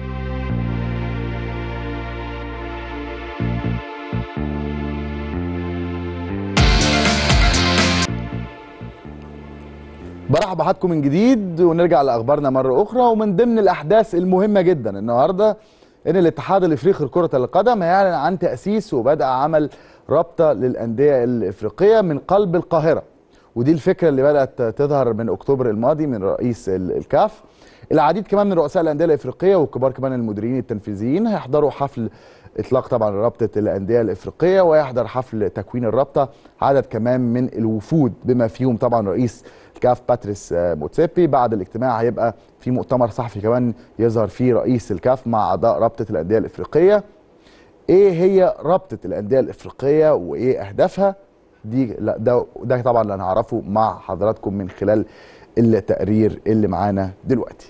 برحب بحضراتكم من جديد ونرجع لاخبارنا مره اخرى ومن ضمن الاحداث المهمه جدا النهارده ان الاتحاد الافريقي لكره القدم هيعلن عن تاسيس وبدء عمل رابطه للانديه الافريقيه من قلب القاهره ودي الفكره اللي بدات تظهر من اكتوبر الماضي من رئيس ال- الكاف العديد كمان من رؤساء الانديه الافريقيه وكبار كمان المديرين التنفيذيين هيحضروا حفل اطلاق طبعا رابطه الانديه الافريقيه ويحضر حفل تكوين الرابطه عدد كمان من الوفود بما فيهم طبعا رئيس الكاف باتريس آه، موتسيبي بعد الاجتماع هيبقى في مؤتمر صحفي كمان يظهر فيه رئيس الكاف مع اعضاء رابطه الانديه الافريقيه ايه هي رابطه الانديه الافريقيه وايه اهدافها دي لا ده ده طبعا اللي هنعرفه مع حضراتكم من خلال التقرير اللي معانا دلوقتي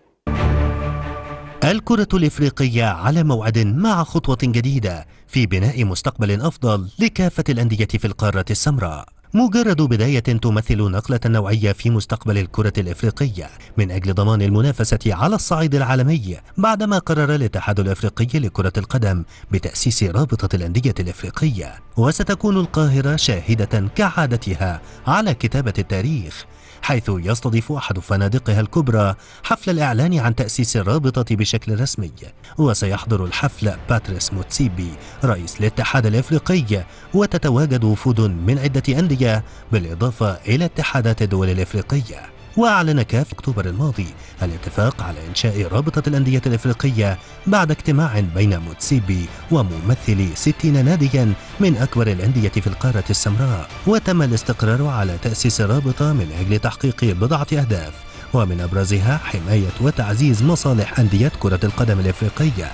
الكرة الإفريقية على موعد مع خطوة جديدة في بناء مستقبل أفضل لكافة الأندية في القارة السمراء. مجرد بداية تمثل نقلة نوعية في مستقبل الكرة الإفريقية من أجل ضمان المنافسة على الصعيد العالمي بعدما قرر الاتحاد الإفريقي لكرة القدم بتأسيس رابطة الأندية الإفريقية وستكون القاهرة شاهدة كعادتها على كتابة التاريخ حيث يستضيف أحد فنادقها الكبرى حفل الإعلان عن تأسيس الرابطة بشكل رسمي وسيحضر الحفل باتريس موتسيبي رئيس الاتحاد الإفريقي وتتواجد وفود من عدة أندية بالإضافة إلى اتحادات الدول الإفريقية وأعلن كاف أكتوبر الماضي الاتفاق على إنشاء رابطة الأندية الإفريقية بعد اجتماع بين موتسيبي وممثلي 60 ناديا من أكبر الأندية في القارة السمراء وتم الاستقرار على تأسيس الرابطة من أجل تحقيق بضعة أهداف ومن أبرزها حماية وتعزيز مصالح أندية كرة القدم الإفريقية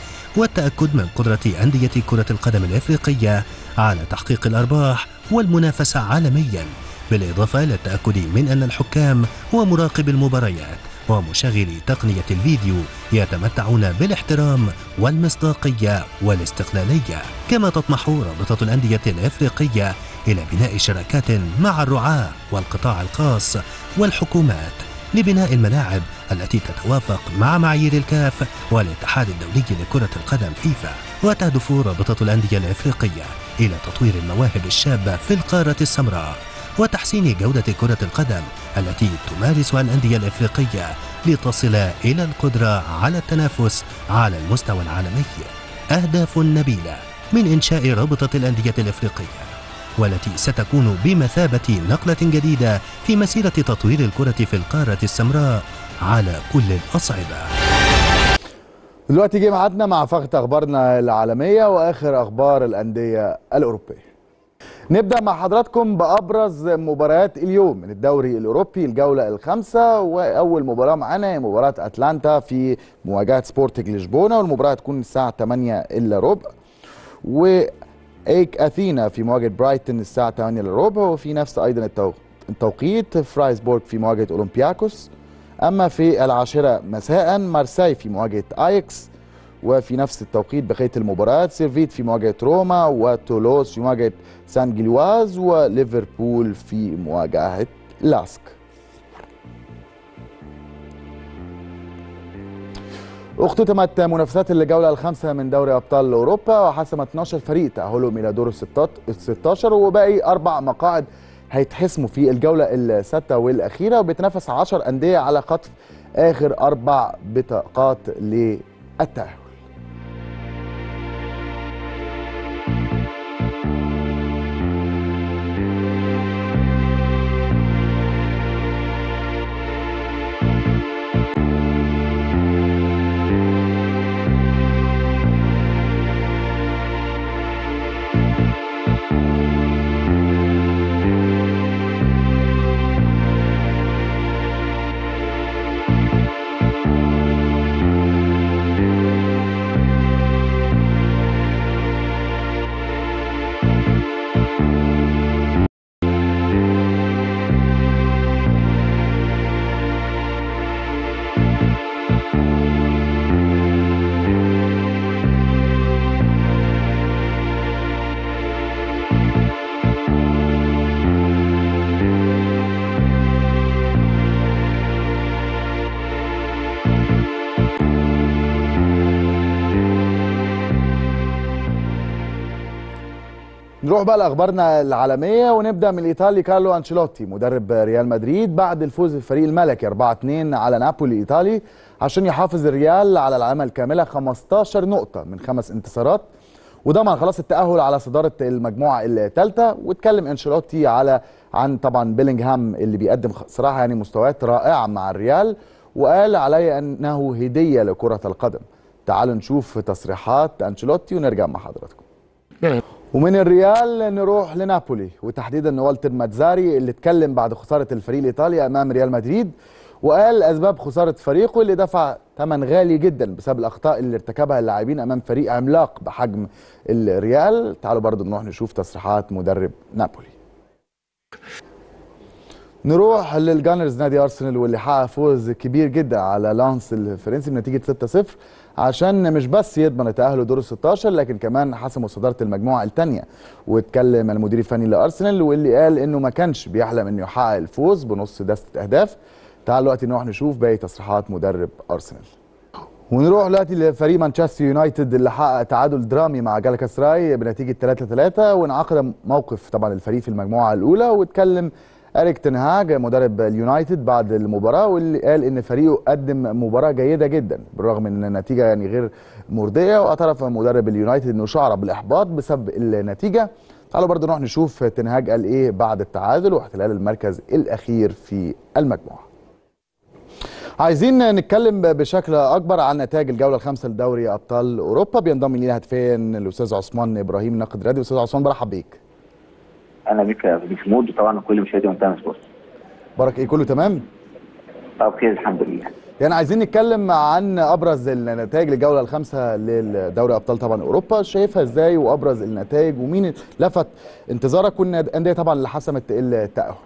والتأكد من قدرة أندية كرة القدم الإفريقية على تحقيق الأرباح والمنافسة عالميا بالإضافة إلى التأكد من أن الحكام ومراقب المباريات ومشغلي تقنية الفيديو يتمتعون بالاحترام والمصداقية والاستقلالية كما تطمح رابطة الأندية الإفريقية إلى بناء شراكات مع الرعاة والقطاع الخاص والحكومات لبناء الملاعب التي تتوافق مع معايير الكاف والاتحاد الدولي لكرة القدم فيفا وتهدف رابطة الأندية الإفريقية إلى تطوير المواهب الشابة في القارة السمراء وتحسين جودة كرة القدم التي تمارسها الأندية الإفريقية لتصل إلى القدرة على التنافس على المستوى العالمي أهداف نبيلة من إنشاء رابطة الأندية الإفريقية والتي ستكون بمثابة نقلة جديدة في مسيرة تطوير الكرة في القارة السمراء على كل الأصعدة دلوقتي جه ميعادنا مع فقره اخبارنا العالميه واخر اخبار الانديه الاوروبيه نبدا مع حضراتكم بابرز مباريات اليوم من الدوري الاوروبي الجوله الخامسه واول مباراه معانا هي مباراه اتلانتا في مواجهه سبورتنج لشبونه والمباراه هتكون الساعه 8 الا ربع و ايك اثينا في مواجهه برايتون الساعه 8 الا ربع وفي نفس ايضا التو- التوقيت فرايسبورغ في مواجهه اولمبياكوس اما في العاشره مساء مارساي في مواجهه اياكس وفي نفس التوقيت بقيه المباريات سيرفيت في مواجهه روما وتولوز في مواجهه سان جيلواز وليفربول في مواجهه لاسك اختتمت منافسات الجوله الخامسه من دوري ابطال اوروبا وحسم 12 فريق تاهلهم الى دور ال 16 وباقي اربع مقاعد هيتحسموا في الجوله السادسه والاخيره وبيتنافس 10 انديه على خطف اخر اربع بطاقات للتاهل نروح بقى لاخبارنا العالميه ونبدا من الايطالي كارلو انشيلوتي مدرب ريال مدريد بعد الفوز بالفريق الملكي 4-2 على نابولي الايطالي عشان يحافظ الريال على العلامه الكامله 15 نقطه من خمس انتصارات وضمن خلاص التاهل على صداره المجموعه الثالثه واتكلم انشيلوتي على عن طبعا بيلينغهام اللي بيقدم صراحه يعني مستويات رائعه مع الريال وقال علي انه هديه لكره القدم تعالوا نشوف تصريحات انشيلوتي ونرجع مع حضراتكم ومن الريال نروح لنابولي وتحديدا والتر ماتزاري اللي اتكلم بعد خساره الفريق الايطالي امام ريال مدريد وقال اسباب خساره فريقه اللي دفع ثمن غالي جدا بسبب الاخطاء اللي ارتكبها اللاعبين امام فريق عملاق بحجم الريال تعالوا برضو نروح نشوف تصريحات مدرب نابولي نروح للجانرز نادي ارسنال واللي حقق فوز كبير جدا على لانس الفرنسي بنتيجه 6-0 عشان مش بس يضمن تاهله دور ال 16 لكن كمان حسموا صداره المجموعه الثانيه واتكلم المدير الفني لارسنال واللي قال انه ما كانش بيحلم انه يحقق الفوز بنص دسته اهداف تعالوا دلوقتي نروح نشوف باقي تصريحات مدرب ارسنال ونروح دلوقتي لفريق مانشستر يونايتد اللي حقق تعادل درامي مع جالاكاسراي بنتيجه 3-3 وانعقد موقف طبعا الفريق في المجموعه الاولى واتكلم اريك تنهاج مدرب اليونايتد بعد المباراه واللي قال ان فريقه قدم مباراه جيده جدا بالرغم ان النتيجه يعني غير مرضيه واعترف مدرب اليونايتد انه شعر بالاحباط بسبب النتيجه تعالوا برضه نروح نشوف تنهاج قال ايه بعد التعادل واحتلال المركز الاخير في المجموعه عايزين نتكلم بشكل اكبر عن نتائج الجوله الخامسه لدوري ابطال اوروبا بينضم لينا هاتفيا الاستاذ عثمان ابراهيم ناقد رياضي استاذ عثمان برحب بيك اهلا بك يا ضيف مود وطبعا كل مشاهدي منتهى سبورت بارك ايه كله تمام طب بخير الحمد لله يعني عايزين نتكلم عن ابرز النتائج للجوله الخامسه لدوري ابطال طبعا اوروبا شايفها ازاي وابرز النتائج ومين لفت انتظارك والانديه طبعا اللي حسمت التاهل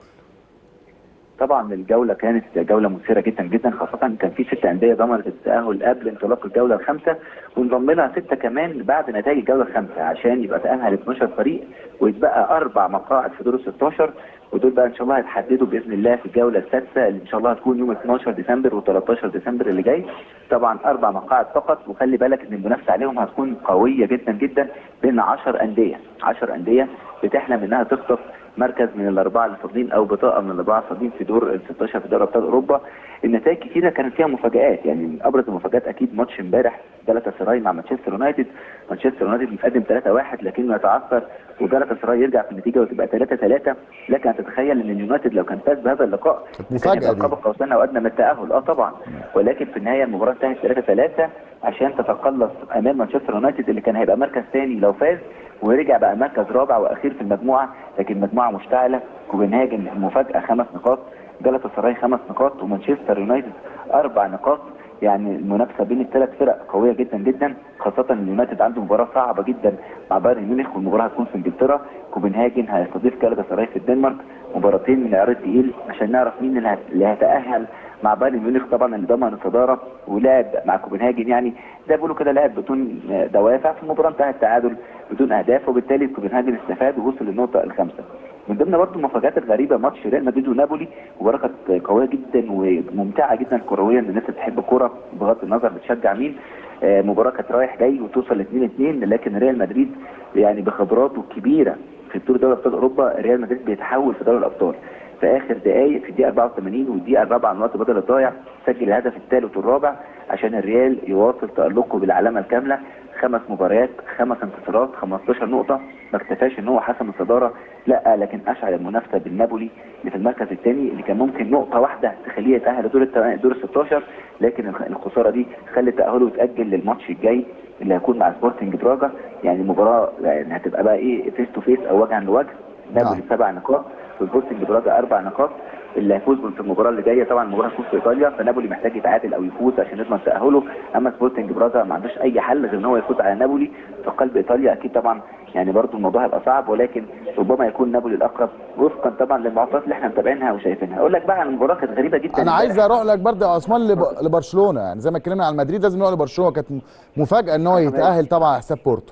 طبعا الجوله كانت جوله مثيره جدا جدا خاصه كان في ست انديه ضمنت التاهل قبل انطلاق الجوله الخامسه وانضم لها سته كمان بعد نتائج الجوله الخامسه عشان يبقى تاهل 12 فريق ويتبقى اربع مقاعد في دور ال 16 ودول بقى ان شاء الله هيتحددوا باذن الله في الجوله السادسه اللي ان شاء الله هتكون يوم 12 ديسمبر و13 ديسمبر اللي جاي طبعا اربع مقاعد فقط وخلي بالك ان المنافسه عليهم هتكون قويه جدا جدا بين 10 انديه 10 انديه بتحلم انها تخطف مركز من الاربعه اللي فاضلين او بطاقه من الاربعه الفاضلين في دور ال 16 في دوري ابطال اوروبا النتائج كتيره كانت فيها مفاجات يعني من ابرز المفاجات اكيد ماتش امبارح جالاتا سراي مع مانشستر يونايتد مانشستر يونايتد متقدم 3-1 لكنه يتعثر وجالاتا سراي يرجع في النتيجه وتبقى 3-3 لكن تتخيل ان اليونايتد لو كان فاز بهذا اللقاء مفاجاه كان قاب قوسين او ادنى من التاهل اه طبعا ولكن في النهايه المباراه انتهت 3-3 عشان تتقلص امام مانشستر يونايتد اللي كان هيبقى مركز ثاني لو فاز ورجع بقى مركز رابع واخير في المجموعه لكن مجموعه مشتعله كوبنهاجن المفاجاه خمس نقاط جالاتا سراي خمس نقاط ومانشستر يونايتد اربع نقاط يعني المنافسه بين الثلاث فرق قويه جدا جدا خاصه ان اليونايتد عنده مباراه صعبه جدا مع بايرن ميونخ والمباراه هتكون في انجلترا كوبنهاجن هيستضيف جالاتا سراي في الدنمارك مباراتين من العيار التقيل عشان نعرف مين اللي هيتاهل مع بايرن ميونخ طبعا اللي ضمن الصداره ولعب مع كوبنهاجن يعني زي بيقولوا كده لعب بدون دوافع في المباراه انتهى التعادل بدون اهداف وبالتالي كوبنهاجن استفاد ووصل للنقطه الخامسه من ضمن برضه المفاجات الغريبه ماتش ريال مدريد ونابولي مباراه كانت قويه جدا وممتعه جدا كرويا للناس اللي بتحب الكوره بغض النظر بتشجع مين آه مباراه كانت رايح جاي وتوصل 2 2 لكن ريال مدريد يعني بخبراته الكبيره في بطوله دوري ابطال اوروبا ريال مدريد بيتحول في دوري الابطال في اخر دقائق في الدقيقه 84 والدقيقه الرابعه من وقت بدل الضايع سجل الهدف الثالث والرابع عشان الريال يواصل تالقه بالعلامه الكامله خمس مباريات خمس انتصارات 15 نقطه ما اكتفاش ان هو حسم الصداره لا لكن اشعل المنافسه بالنابولي اللي في المركز الثاني اللي كان ممكن نقطه واحده تخليه يتاهل دور دور ال 16 لكن الخساره دي خلت تاهله يتاجل للماتش الجاي اللي هيكون مع سبورتنج براجا يعني المباراه يعني هتبقى بقى ايه فيس تو فيس او وجها لوجه نابولي سبع نقاط وسبورتنج براجا اربع نقاط اللي هيفوز في المباراه اللي جايه طبعا المباراه هتكون في ايطاليا فنابولي محتاج يتعادل او يفوز عشان يضمن تاهله اما سبورتنج براجا ما عندوش اي حل غير ان هو يفوز على نابولي في قلب ايطاليا اكيد طبعا يعني برضو الموضوع هيبقى صعب ولكن ربما يكون نابولي الاقرب وفقا طبعا للمعطيات اللي احنا متابعينها وشايفينها اقول لك بقى عن المباراه كانت غريبه جدا انا عايز اروح لك برضه يا عثمان لب... لبرشلونه يعني زي ما اتكلمنا عن مدريد لازم نروح لبرشلونه كانت مفاجاه ان هو يتاهل طبعا على حساب بورتو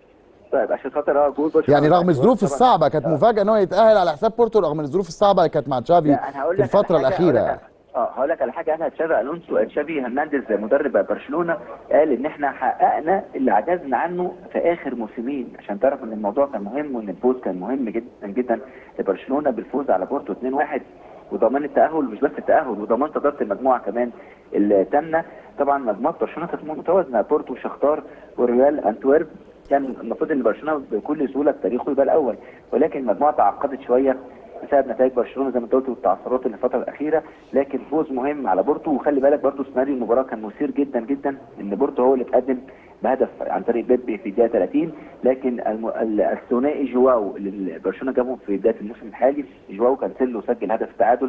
طيب عشان خاطر اه جول برشلونه يعني رغم الظروف الصعبه كانت مفاجاه ان هو يتاهل على حساب بورتو رغم الظروف الصعبه اللي كانت مع تشافي في الفتره الاخيره اه هقول لك على حاجه قالها تشافي الونسو تشافي هرنانديز مدرب برشلونه قال ان احنا حققنا اللي عجزنا عنه في اخر موسمين عشان تعرف ان الموضوع كان مهم وان الفوز كان مهم جدا جدا لبرشلونه بالفوز على بورتو 2-1 وضمان التاهل مش بس التاهل وضمان صداره المجموعه كمان الثامنه طبعا مجموعه برشلونه كانت متوازنه بورتو وشختار وريال انتويرب كان المفروض ان برشلونه بكل سهوله في تاريخه يبقى الاول ولكن المجموعه تعقدت شويه بسبب نتائج برشلونه زي ما انت قلت والتعثرات اللي الفتره الاخيره لكن فوز مهم على بورتو وخلي بالك برضو سيناريو المباراه كان مثير جدا جدا ان بورتو هو اللي اتقدم بهدف عن طريق بيبي في الدقيقه 30 لكن الم... الثنائي جواو اللي برشلونه جابهم في بدايه الموسم الحالي جواو كانسيلو سجل هدف التعادل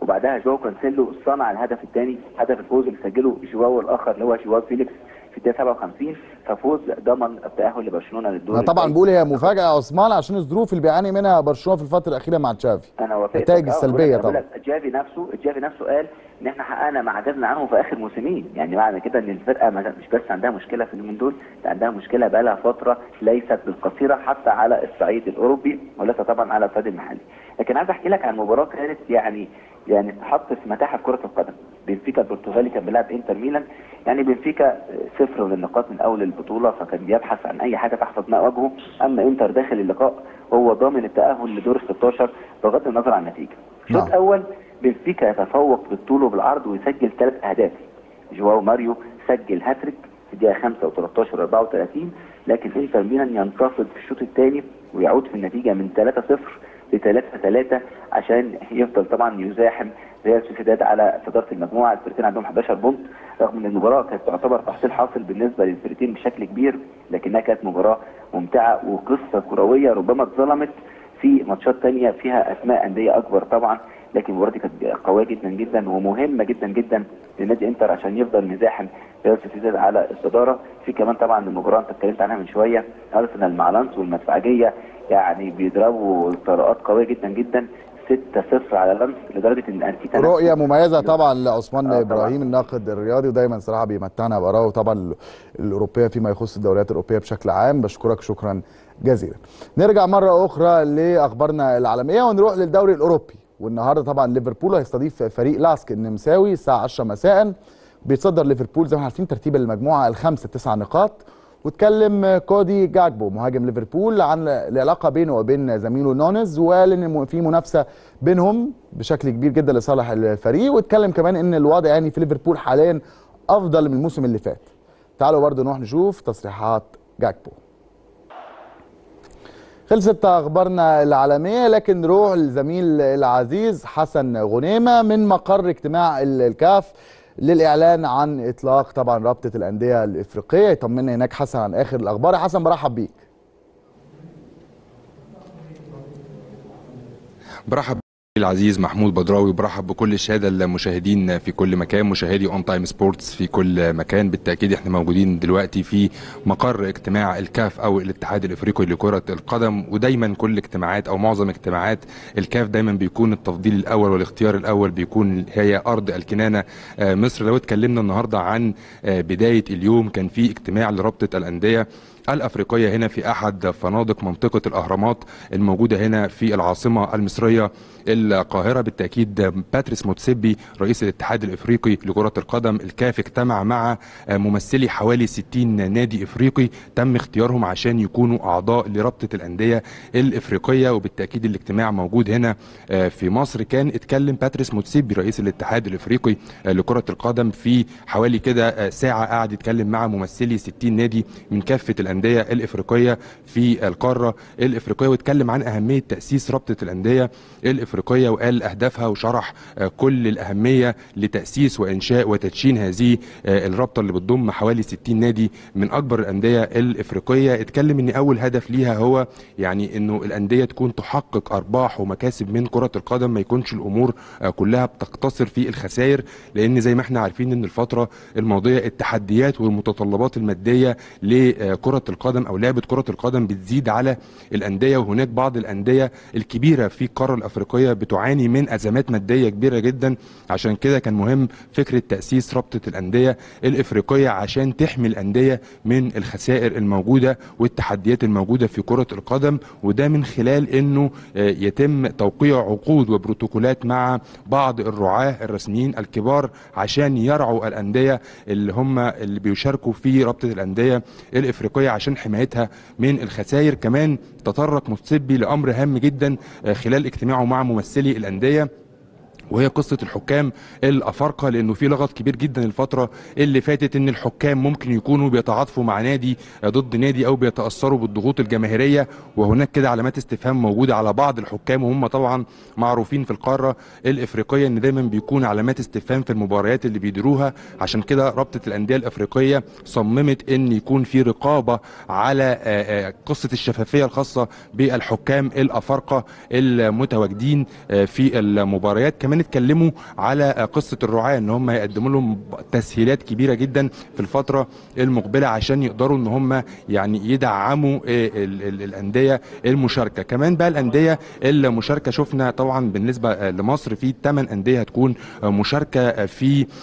وبعدها جواو كانسيلو صنع الهدف الثاني هدف الفوز اللي سجله جواو الاخر اللي هو جواو فيليكس في الدقيقه 57 ففوز ضمن التاهل لبرشلونه للدور انا طبعا الجاي. بقول هي مفاجاه يا عثمان عشان الظروف اللي بيعاني منها برشلونه في الفتره الاخيره مع تشافي انا وافقت النتائج آه، السلبيه بقول لك- طبعا بقول لك جافي نفسه جافي نفسه قال ان احنا حققنا ما عجزنا عنه في اخر موسمين يعني معنى كده ان الفرقه ما- مش بس عندها مشكله في اليومين دول ده عندها مشكله بقى لها فتره ليست بالقصيره حتى على الصعيد الاوروبي وليس طبعا على الصعيد المحلي لكن عايز احكي لك عن مباراه كانت يعني يعني تحط في متاحف كره القدم بنفيكا البرتغالي كان بيلعب انتر ميلان يعني بنفيكا صفر من النقاط من اول البطوله فكان بيبحث عن اي حاجه تحفظ ماء وجهه اما انتر داخل اللقاء هو ضامن التاهل لدور ال 16 بغض النظر عن النتيجه الشوط نعم. الاول بنفيكا يتفوق بالطول وبالعرض ويسجل ثلاث اهداف جواو ماريو سجل هاتريك في الدقيقه 5 و13 و34 لكن انتر ميلان ينتصر في الشوط الثاني ويعود في النتيجه من 3-0 ل 3-3 عشان يفضل طبعا يزاحم ريال سوسيداد على صداره المجموعه الفرقتين عندهم 11 بونت رغم ان المباراه كانت تعتبر تحصيل حاصل بالنسبه للفرقتين بشكل كبير لكنها كانت مباراه ممتعه وقصه كرويه ربما اتظلمت في ماتشات تانية فيها اسماء انديه اكبر طبعا لكن المباراه دي كانت قويه جدا جدا ومهمه جدا جدا لنادي انتر عشان يفضل مزاحم ريال سوسيداد على الصداره في كمان طبعا المباراه انت اتكلمت عنها من شويه ارسنال مع لانس والمدفعجيه يعني بيضربوا طرقات قويه جدا جدا 6-0 على لانس لدرجه ان انتيتا نفسه- رؤيه مميزه طبعا لعثمان آه، طبعاً. ابراهيم الناقد الرياضي ودايما صراحه بيمتعنا باراءه طبعا ال- الاوروبيه فيما يخص الدوريات الاوروبيه بشكل عام بشكرك شكرا جزيلا نرجع مره اخرى لاخبارنا العالميه ونروح للدوري الاوروبي والنهارده طبعا ليفربول هيستضيف فريق لاسك النمساوي الساعه 10 مساء بيتصدر ليفربول زي ما احنا عارفين ترتيب المجموعه الخمسه تسع نقاط واتكلم كودي جاكبو مهاجم ليفربول عن العلاقه بينه وبين زميله نونز وقال ان في منافسه بينهم بشكل كبير جدا لصالح الفريق واتكلم كمان ان الوضع يعني في ليفربول حاليا افضل من الموسم اللي فات تعالوا برضو نروح نشوف تصريحات جاكبو خلصت اخبارنا العالميه لكن نروح للزميل العزيز حسن غنيمه من مقر اجتماع ال- الكاف للاعلان عن اطلاق طبعا رابطه الانديه الافريقيه يطمنا هناك حسن عن اخر الاخبار يا حسن برحب بيك برحب العزيز محمود بدراوي برحب بكل الساده المشاهدين في كل مكان مشاهدي اون تايم سبورتس في كل مكان بالتاكيد احنا موجودين دلوقتي في مقر اجتماع الكاف او الاتحاد الافريقي لكره القدم ودايما كل اجتماعات او معظم اجتماعات الكاف دايما بيكون التفضيل الاول والاختيار الاول بيكون هي ارض الكنانه آه، مصر لو اتكلمنا النهارده عن آه، بدايه اليوم كان في اجتماع لرابطه الانديه الافريقيه هنا في احد فنادق منطقه الاهرامات الموجوده هنا في العاصمه المصريه القاهره بالتاكيد باتريس موتسيبي رئيس الاتحاد الافريقي لكره القدم الكاف اجتمع مع ممثلي حوالي 60 نادي افريقي تم اختيارهم عشان يكونوا اعضاء لرابطه الانديه الافريقيه وبالتاكيد الاجتماع موجود هنا في مصر كان اتكلم باتريس موتسيبي رئيس الاتحاد الافريقي لكره القدم في حوالي كده ساعه قعد يتكلم مع ممثلي 60 نادي من كافه الانديه الافريقيه في القاره الافريقيه واتكلم عن اهميه تاسيس رابطه الانديه الافريقيه وقال اهدافها وشرح كل الاهميه لتاسيس وانشاء وتدشين هذه الرابطه اللي بتضم حوالي 60 نادي من اكبر الانديه الافريقيه اتكلم ان اول هدف ليها هو يعني انه الانديه تكون تحقق ارباح ومكاسب من كره القدم ما يكونش الامور كلها بتقتصر في الخسائر لان زي ما احنا عارفين ان الفتره الماضيه التحديات والمتطلبات الماديه لكره القدم او لعبه كره القدم بتزيد على الانديه وهناك بعض الانديه الكبيره في القاره الافريقيه بتعاني من ازمات ماديه كبيره جدا عشان كده كان مهم فكره تاسيس رابطه الانديه الافريقيه عشان تحمي الانديه من الخسائر الموجوده والتحديات الموجوده في كره القدم وده من خلال انه يتم توقيع عقود وبروتوكولات مع بعض الرعاه الرسميين الكبار عشان يرعوا الانديه اللي هم اللي بيشاركوا في رابطه الانديه الافريقيه عشان حمايتها من الخسائر كمان تطرق متسبي لامر هام جدا خلال اجتماعه مع ممثلي الانديه وهي قصه الحكام الافارقه لانه في لغط كبير جدا الفتره اللي فاتت ان الحكام ممكن يكونوا بيتعاطفوا مع نادي ضد نادي او بيتاثروا بالضغوط الجماهيريه وهناك كده علامات استفهام موجوده على بعض الحكام وهم طبعا معروفين في القاره الافريقيه ان دايما بيكون علامات استفهام في المباريات اللي بيديروها عشان كده رابطه الانديه الافريقيه صممت ان يكون في رقابه على قصه الشفافيه الخاصه بالحكام الافارقه المتواجدين في المباريات كمان كمان اتكلموا على آه، قصه الرعاه ان هم يقدموا لهم تسهيلات كبيره جدا في الفتره المقبله عشان يقدروا ان هم يعني يدعموا آه، ال- ال- الانديه المشاركه كمان بقى الانديه المشاركه شفنا طبعا بالنسبه آه، لمصر في 8 انديه هتكون آه، مشاركه آه، في ال-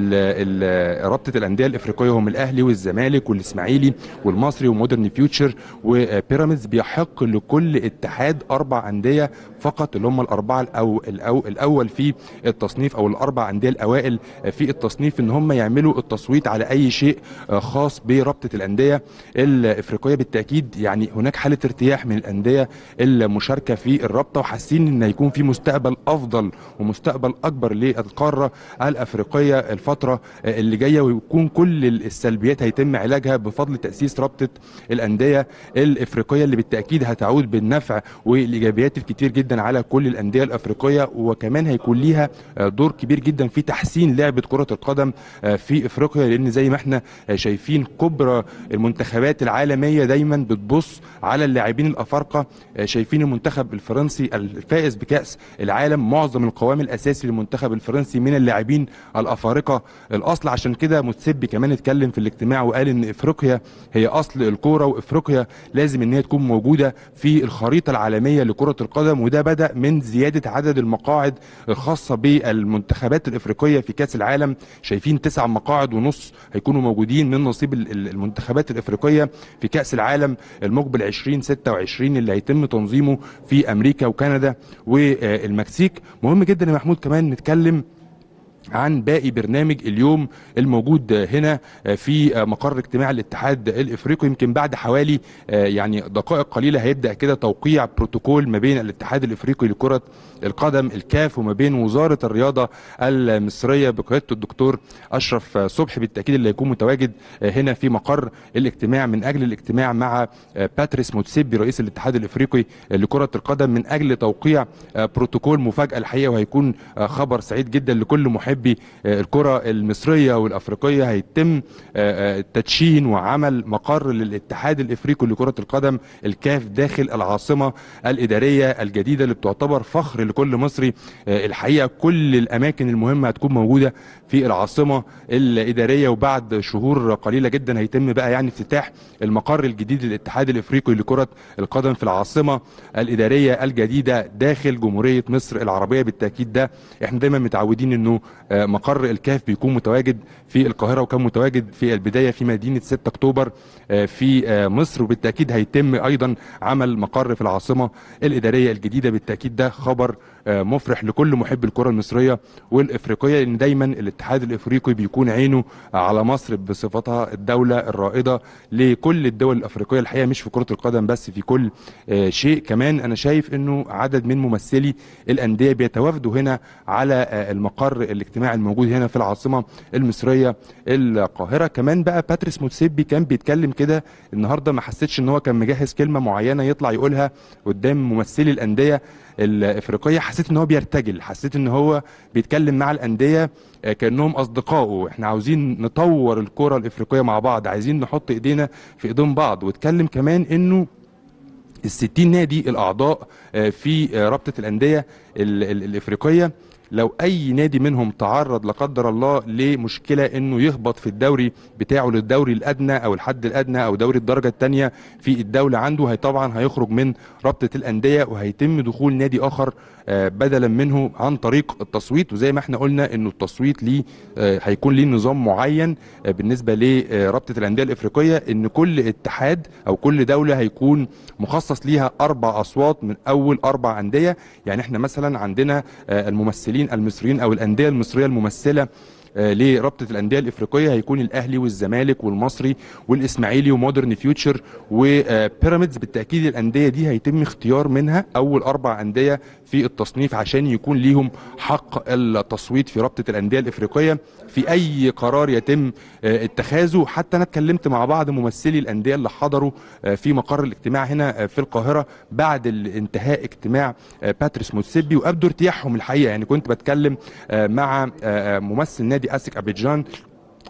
ال- رابطه الانديه الافريقيه هم الاهلي والزمالك والاسماعيلي والمصري ومودرن فيوتشر وبيراميدز بيحق لكل اتحاد اربع انديه فقط اللي هم الاربعه الأو الأو الاول في التصنيف او الاربع انديه الاوائل في التصنيف ان هم يعملوا التصويت على اي شيء آه، خاص برابطه الانديه الافريقيه بالتاكيد يعني هناك حاله ارتياح من الانديه المشاركه في الرابطه وحاسين ان هيكون في مستقبل افضل ومستقبل اكبر للقاره الافريقيه الفتره آه، اللي جايه ويكون كل السلبيات هيتم علاجها بفضل تاسيس رابطه الانديه الافريقيه اللي بالتاكيد هتعود بالنفع والايجابيات الكتير جدا على كل الانديه الافريقيه وكمان هيكون ليها آه، دور كبير جدا في تحسين لعبه كره القدم آه، في افريقيا لان زي ما احنا آه، شايفين كبرى المنتخبات العالميه دايما بتبص على اللاعبين الافارقه آه، شايفين المنتخب الفرنسي الفائز بكاس العالم معظم القوام الاساسي للمنتخب الفرنسي من اللاعبين الافارقه الاصل عشان كده متسبي كمان اتكلم في الاجتماع وقال ان افريقيا هي اصل الكوره وافريقيا لازم ان هي تكون موجوده في الخريطه العالميه لكره القدم وده بدا من زياده عدد المقاعد الخاصه بالمنتخبات الافريقيه في كاس العالم شايفين تسع مقاعد ونص هيكونوا موجودين من نصيب ال- ال- المنتخبات الافريقيه في كاس العالم المقبل 2026 اللي هيتم تنظيمه في امريكا وكندا والمكسيك مهم جدا يا محمود كمان نتكلم عن باقي برنامج اليوم الموجود هنا في مقر اجتماع الاتحاد الافريقي يمكن بعد حوالي يعني دقائق قليله هيبدا كده توقيع بروتوكول ما بين الاتحاد الافريقي لكره القدم الكاف وما بين وزاره الرياضه المصريه بقياده الدكتور اشرف صبحي بالتاكيد اللي هيكون متواجد هنا في مقر الاجتماع من اجل الاجتماع مع باتريس موتسيبي رئيس الاتحاد الافريقي لكره القدم من اجل توقيع بروتوكول مفاجاه الحقيقه وهيكون خبر سعيد جدا لكل محبي الكره المصريه والافريقيه هيتم تدشين وعمل مقر للاتحاد الافريقي لكره القدم الكاف داخل العاصمه الاداريه الجديده اللي بتعتبر فخر لكل مصري الحقيقه كل الاماكن المهمه هتكون موجوده في العاصمه الاداريه وبعد شهور قليله جدا هيتم بقى يعني افتتاح المقر الجديد للاتحاد الافريقي لكره القدم في العاصمه الاداريه الجديده داخل جمهوريه مصر العربيه بالتاكيد ده احنا دايما متعودين انه مقر الكاف بيكون متواجد في القاهره وكان متواجد في البدايه في مدينه 6 اكتوبر في مصر وبالتاكيد هيتم ايضا عمل مقر في العاصمه الاداريه الجديده بالتاكيد ده خبر مفرح لكل محب الكره المصريه والافريقيه لان دايما الاتحاد الافريقي بيكون عينه على مصر بصفتها الدوله الرائده لكل الدول الافريقيه الحقيقه مش في كره القدم بس في كل شيء كمان انا شايف انه عدد من ممثلي الانديه بيتوافدوا هنا على المقر الاجتماعي الموجود هنا في العاصمه المصريه القاهره كمان بقى باتريس موتسيبي كان بيتكلم كده النهارده ما حسيتش ان هو كان مجهز كلمه معينه يطلع يقولها قدام ممثلي الانديه الافريقيه حسيت ان هو بيرتجل حسيت ان هو بيتكلم مع الانديه كانهم اصدقائه احنا عاوزين نطور الكره الافريقيه مع بعض عايزين نحط ايدينا في ايدين بعض واتكلم كمان انه الستين نادي الاعضاء في رابطه الانديه الافريقيه لو اي نادي منهم تعرض لا قدر الله لمشكله انه يهبط في الدوري بتاعه للدوري الادنى او الحد الادنى او دوري الدرجه الثانيه في الدوله عنده هي طبعا هيخرج من رابطه الانديه وهيتم دخول نادي اخر بدلا منه عن طريق التصويت وزي ما احنا قلنا انه التصويت ليه هيكون ليه نظام معين بالنسبه لرابطه الانديه الافريقيه ان كل اتحاد او كل دوله هيكون مخصص ليها اربع اصوات من اول اربع انديه يعني احنا مثلا عندنا الممثلين المصريين او الانديه المصريه الممثله لرابطه الانديه الافريقيه هيكون الاهلي والزمالك والمصري والاسماعيلي ومودرن فيوتشر وبيراميدز بالتاكيد الانديه دي هيتم اختيار منها اول اربع انديه في التصنيف عشان يكون ليهم حق التصويت في رابطه الانديه الافريقيه في اي قرار يتم اتخاذه حتى انا اتكلمت مع بعض ممثلي الانديه اللي حضروا في مقر الاجتماع هنا في القاهره بعد انتهاء اجتماع باتريس موتسيبي وابدوا ارتياحهم الحقيقه يعني كنت بتكلم مع ممثل نادي اسك ابيجان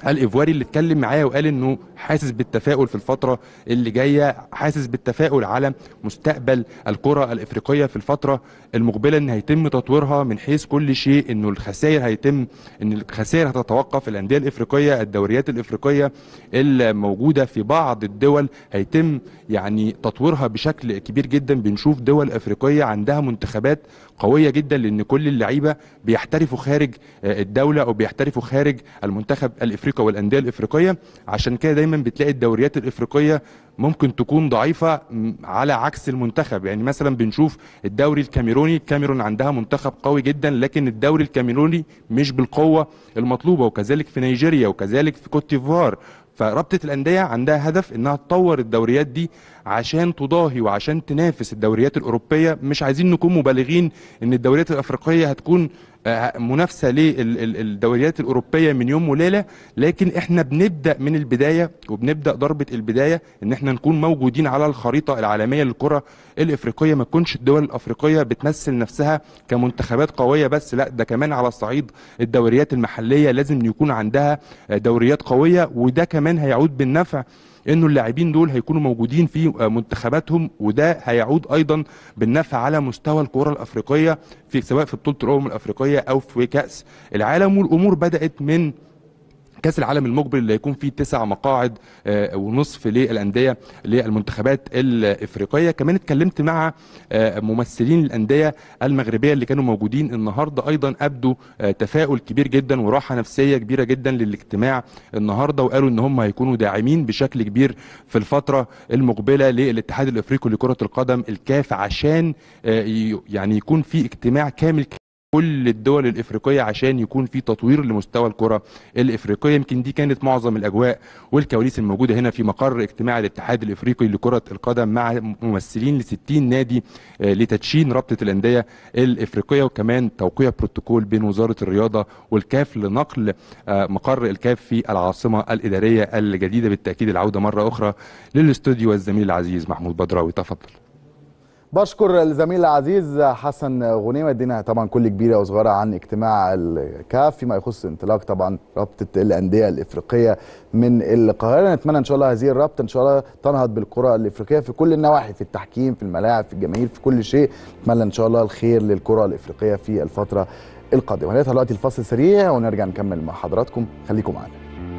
الايفواري اللي اتكلم معايا وقال انه حاسس بالتفاؤل في الفتره اللي جايه حاسس بالتفاؤل على مستقبل الكره الافريقيه في الفتره المقبله ان هيتم تطويرها من حيث كل شيء انه الخسائر هيتم ان الخسائر هتتوقف الانديه الافريقيه الدوريات الافريقيه الموجوده في بعض الدول هيتم يعني تطويرها بشكل كبير جدا بنشوف دول افريقيه عندها منتخبات قويه جدا لان كل اللعيبه بيحترفوا خارج آه، الدوله او بيحترفوا خارج المنتخب الافريقي والانديه الافريقيه عشان كده دايما بتلاقي الدوريات الافريقيه ممكن تكون ضعيفه م، على عكس المنتخب يعني مثلا بنشوف الدوري الكاميروني الكاميرون عندها منتخب قوي جدا لكن الدوري الكاميروني مش بالقوه المطلوبه وكذلك في نيجيريا وكذلك في كوت ديفوار فرابطه الانديه عندها هدف انها تطور الدوريات دي عشان تضاهي وعشان تنافس الدوريات الاوروبيه مش عايزين نكون مبالغين ان الدوريات الافريقيه هتكون آه، منافسه للدوريات الاوروبيه من يوم وليله لكن احنا بنبدا من البدايه وبنبدا ضربه البدايه ان احنا نكون موجودين على الخريطه العالميه للكره الافريقيه ما تكونش الدول الافريقيه بتمثل نفسها كمنتخبات قويه بس لا ده كمان على صعيد الدوريات المحليه لازم يكون عندها آه، دوريات قويه وده كمان هيعود بالنفع انه اللاعبين دول هيكونوا موجودين في آه، منتخباتهم وده هيعود ايضا بالنفع على مستوى الكره الافريقيه في سواء في بطوله الامم الافريقيه او في كاس العالم والامور بدات من كاس العالم المقبل اللي هيكون فيه تسع مقاعد آه، ونصف للانديه للمنتخبات الافريقيه كمان اتكلمت مع آه، ممثلين الانديه المغربيه اللي كانوا موجودين النهارده ايضا ابدوا آه، تفاؤل كبير جدا وراحه نفسيه كبيره جدا للاجتماع النهارده وقالوا ان هم هيكونوا داعمين بشكل كبير في الفتره المقبله للاتحاد الافريقي لكره القدم الكاف عشان آه، ي- يعني يكون في اجتماع كامل كل الدول الافريقيه عشان يكون في تطوير لمستوى الكره الافريقيه يمكن دي كانت معظم الاجواء والكواليس الموجوده هنا في مقر اجتماع الاتحاد الافريقي لكره القدم مع ممثلين ل 60 نادي آه، لتدشين رابطه الانديه الافريقيه وكمان توقيع بروتوكول بين وزاره الرياضه والكاف لنقل آه، مقر الكاف في العاصمه الاداريه الجديده بالتاكيد العوده مره اخرى للاستوديو والزميل العزيز محمود بدراوي تفضل بشكر الزميل العزيز حسن غنيمه ادينا طبعا كل كبيره وصغيره عن اجتماع الكاف فيما يخص انطلاق طبعا رابطه الانديه الافريقيه من القاهره نتمنى ان شاء الله هذه الرابطه ان شاء الله تنهض بالكره الافريقيه في كل النواحي في التحكيم في الملاعب في الجماهير في كل شيء نتمنى ان شاء الله الخير للكره الافريقيه في الفتره القادمه هنطلع دلوقتي الفاصل سريع ونرجع نكمل مع حضراتكم خليكم معانا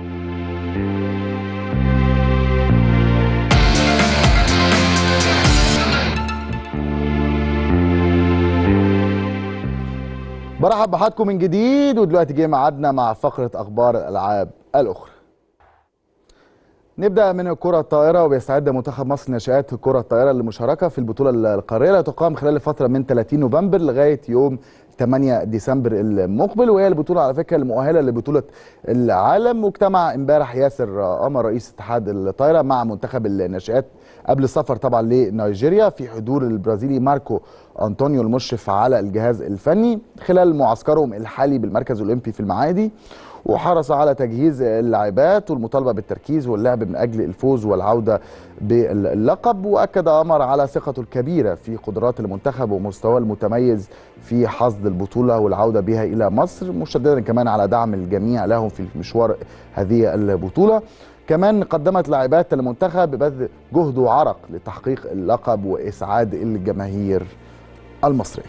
برحب بحضراتكم من جديد ودلوقتي جه ميعادنا مع فقره اخبار الالعاب الاخرى. نبدا من الكره الطائره وبيستعد منتخب مصر ناشئات الكره الطائره للمشاركه في البطوله القاريه اللي تقام خلال الفتره من 30 نوفمبر لغايه يوم 8 ديسمبر المقبل وهي البطوله على فكره المؤهله لبطوله العالم واجتمع امبارح ياسر قمر رئيس اتحاد الطايره مع منتخب الناشئات قبل السفر طبعا لنيجيريا في حضور البرازيلي ماركو انطونيو المشرف على الجهاز الفني خلال معسكرهم الحالي بالمركز الاولمبي في المعادي وحرص على تجهيز اللاعبات والمطالبه بالتركيز واللعب من اجل الفوز والعوده باللقب واكد قمر على ثقته الكبيره في قدرات المنتخب ومستواه المتميز في حصد البطوله والعوده بها الى مصر مشددا كمان على دعم الجميع لهم في مشوار هذه البطوله كمان قدمت لاعبات المنتخب ببذل جهد وعرق لتحقيق اللقب واسعاد الجماهير المصريه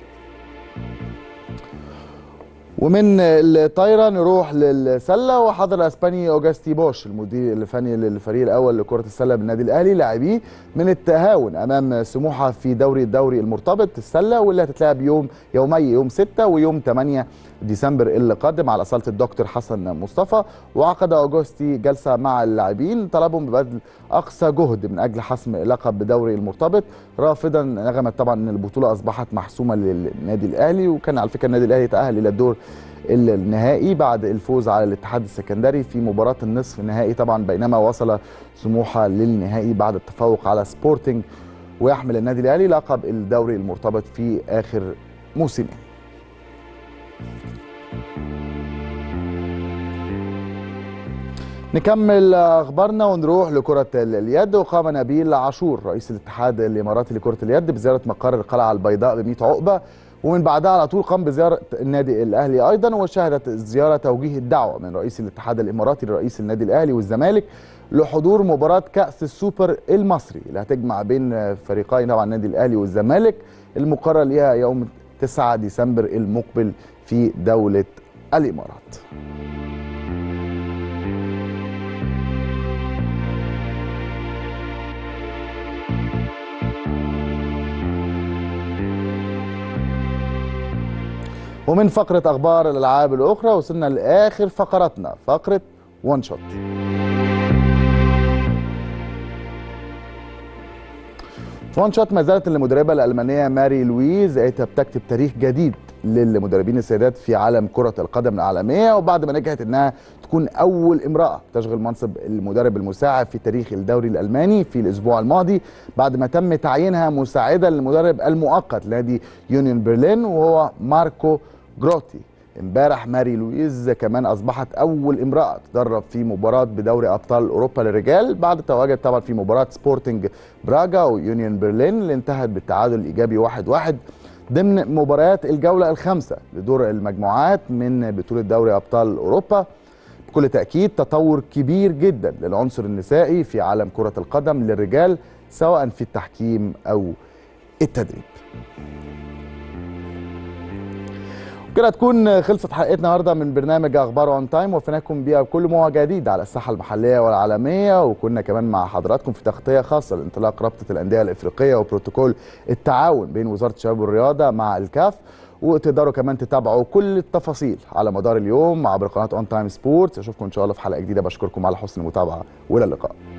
ومن الطايره نروح للسله وحضر الاسباني اوجاستي بوش المدير الفني للفريق الاول لكره السله بالنادي الاهلي لاعبيه من التهاون امام سموحه في دوري الدوري المرتبط السله واللي هتتلعب يوم يومي يوم 6 ويوم 8 ديسمبر اللي قادم على صاله الدكتور حسن مصطفى وعقد اوجوستي جلسه مع اللاعبين طلبهم ببذل اقصى جهد من اجل حسم لقب بدوري المرتبط رافضا نغمه طبعا ان البطوله اصبحت محسومه للنادي الاهلي وكان على فكره النادي الاهلي تاهل الى الدور النهائي بعد الفوز على الاتحاد السكندري في مباراه النصف النهائي طبعا بينما وصل سموحه للنهائي بعد التفوق على سبورتنج ويحمل النادي الاهلي لقب الدوري المرتبط في اخر موسمين نكمل اخبارنا ونروح لكره اليد وقام نبيل عاشور رئيس الاتحاد الاماراتي لكره اليد بزياره مقر القلعه البيضاء ب 100 عقبه ومن بعدها على طول قام بزياره النادي الاهلي ايضا وشهدت الزياره توجيه الدعوه من رئيس الاتحاد الاماراتي لرئيس النادي الاهلي والزمالك لحضور مباراه كاس السوبر المصري اللي هتجمع بين فريقين طبعا النادي الاهلي والزمالك المقرر ليها يوم 9 ديسمبر المقبل في دوله الامارات. ومن فقرة أخبار الألعاب الأخرى وصلنا لآخر فقراتنا فقرة وان شوت وان شوت ما زالت المدربة الألمانية ماري لويز بتكتب تاريخ جديد للمدربين السيدات في عالم كرة القدم العالمية وبعد ما نجحت انها تكون اول امرأة تشغل منصب المدرب المساعد في تاريخ الدوري الالماني في الاسبوع الماضي بعد ما تم تعيينها مساعدا للمدرب المؤقت لنادي يونيون برلين وهو ماركو جروتي امبارح ماري لويز كمان اصبحت اول امراه تدرب في مباراه بدوري ابطال اوروبا للرجال بعد تواجد طبعا في مباراه سبورتنج براغا ويونيون برلين اللي انتهت بالتعادل الايجابي 1-1 واحد واحد ضمن مباريات الجوله الخامسه لدور المجموعات من بطوله دوري ابطال اوروبا بكل تاكيد تطور كبير جدا للعنصر النسائي في عالم كره القدم للرجال سواء في التحكيم او التدريب كده تكون خلصت حلقتنا النهارده من برنامج اخبار اون تايم وفيناكم بيها بكل ما هو جديد على الساحه المحليه والعالميه وكنا كمان مع حضراتكم في تغطيه خاصه لانطلاق رابطه الانديه الافريقيه وبروتوكول التعاون بين وزاره الشباب والرياضه مع الكاف وتقدروا كمان تتابعوا كل التفاصيل على مدار اليوم عبر قناه اون تايم سبورتس اشوفكم ان شاء الله في حلقه جديده بشكركم على حسن المتابعه والى اللقاء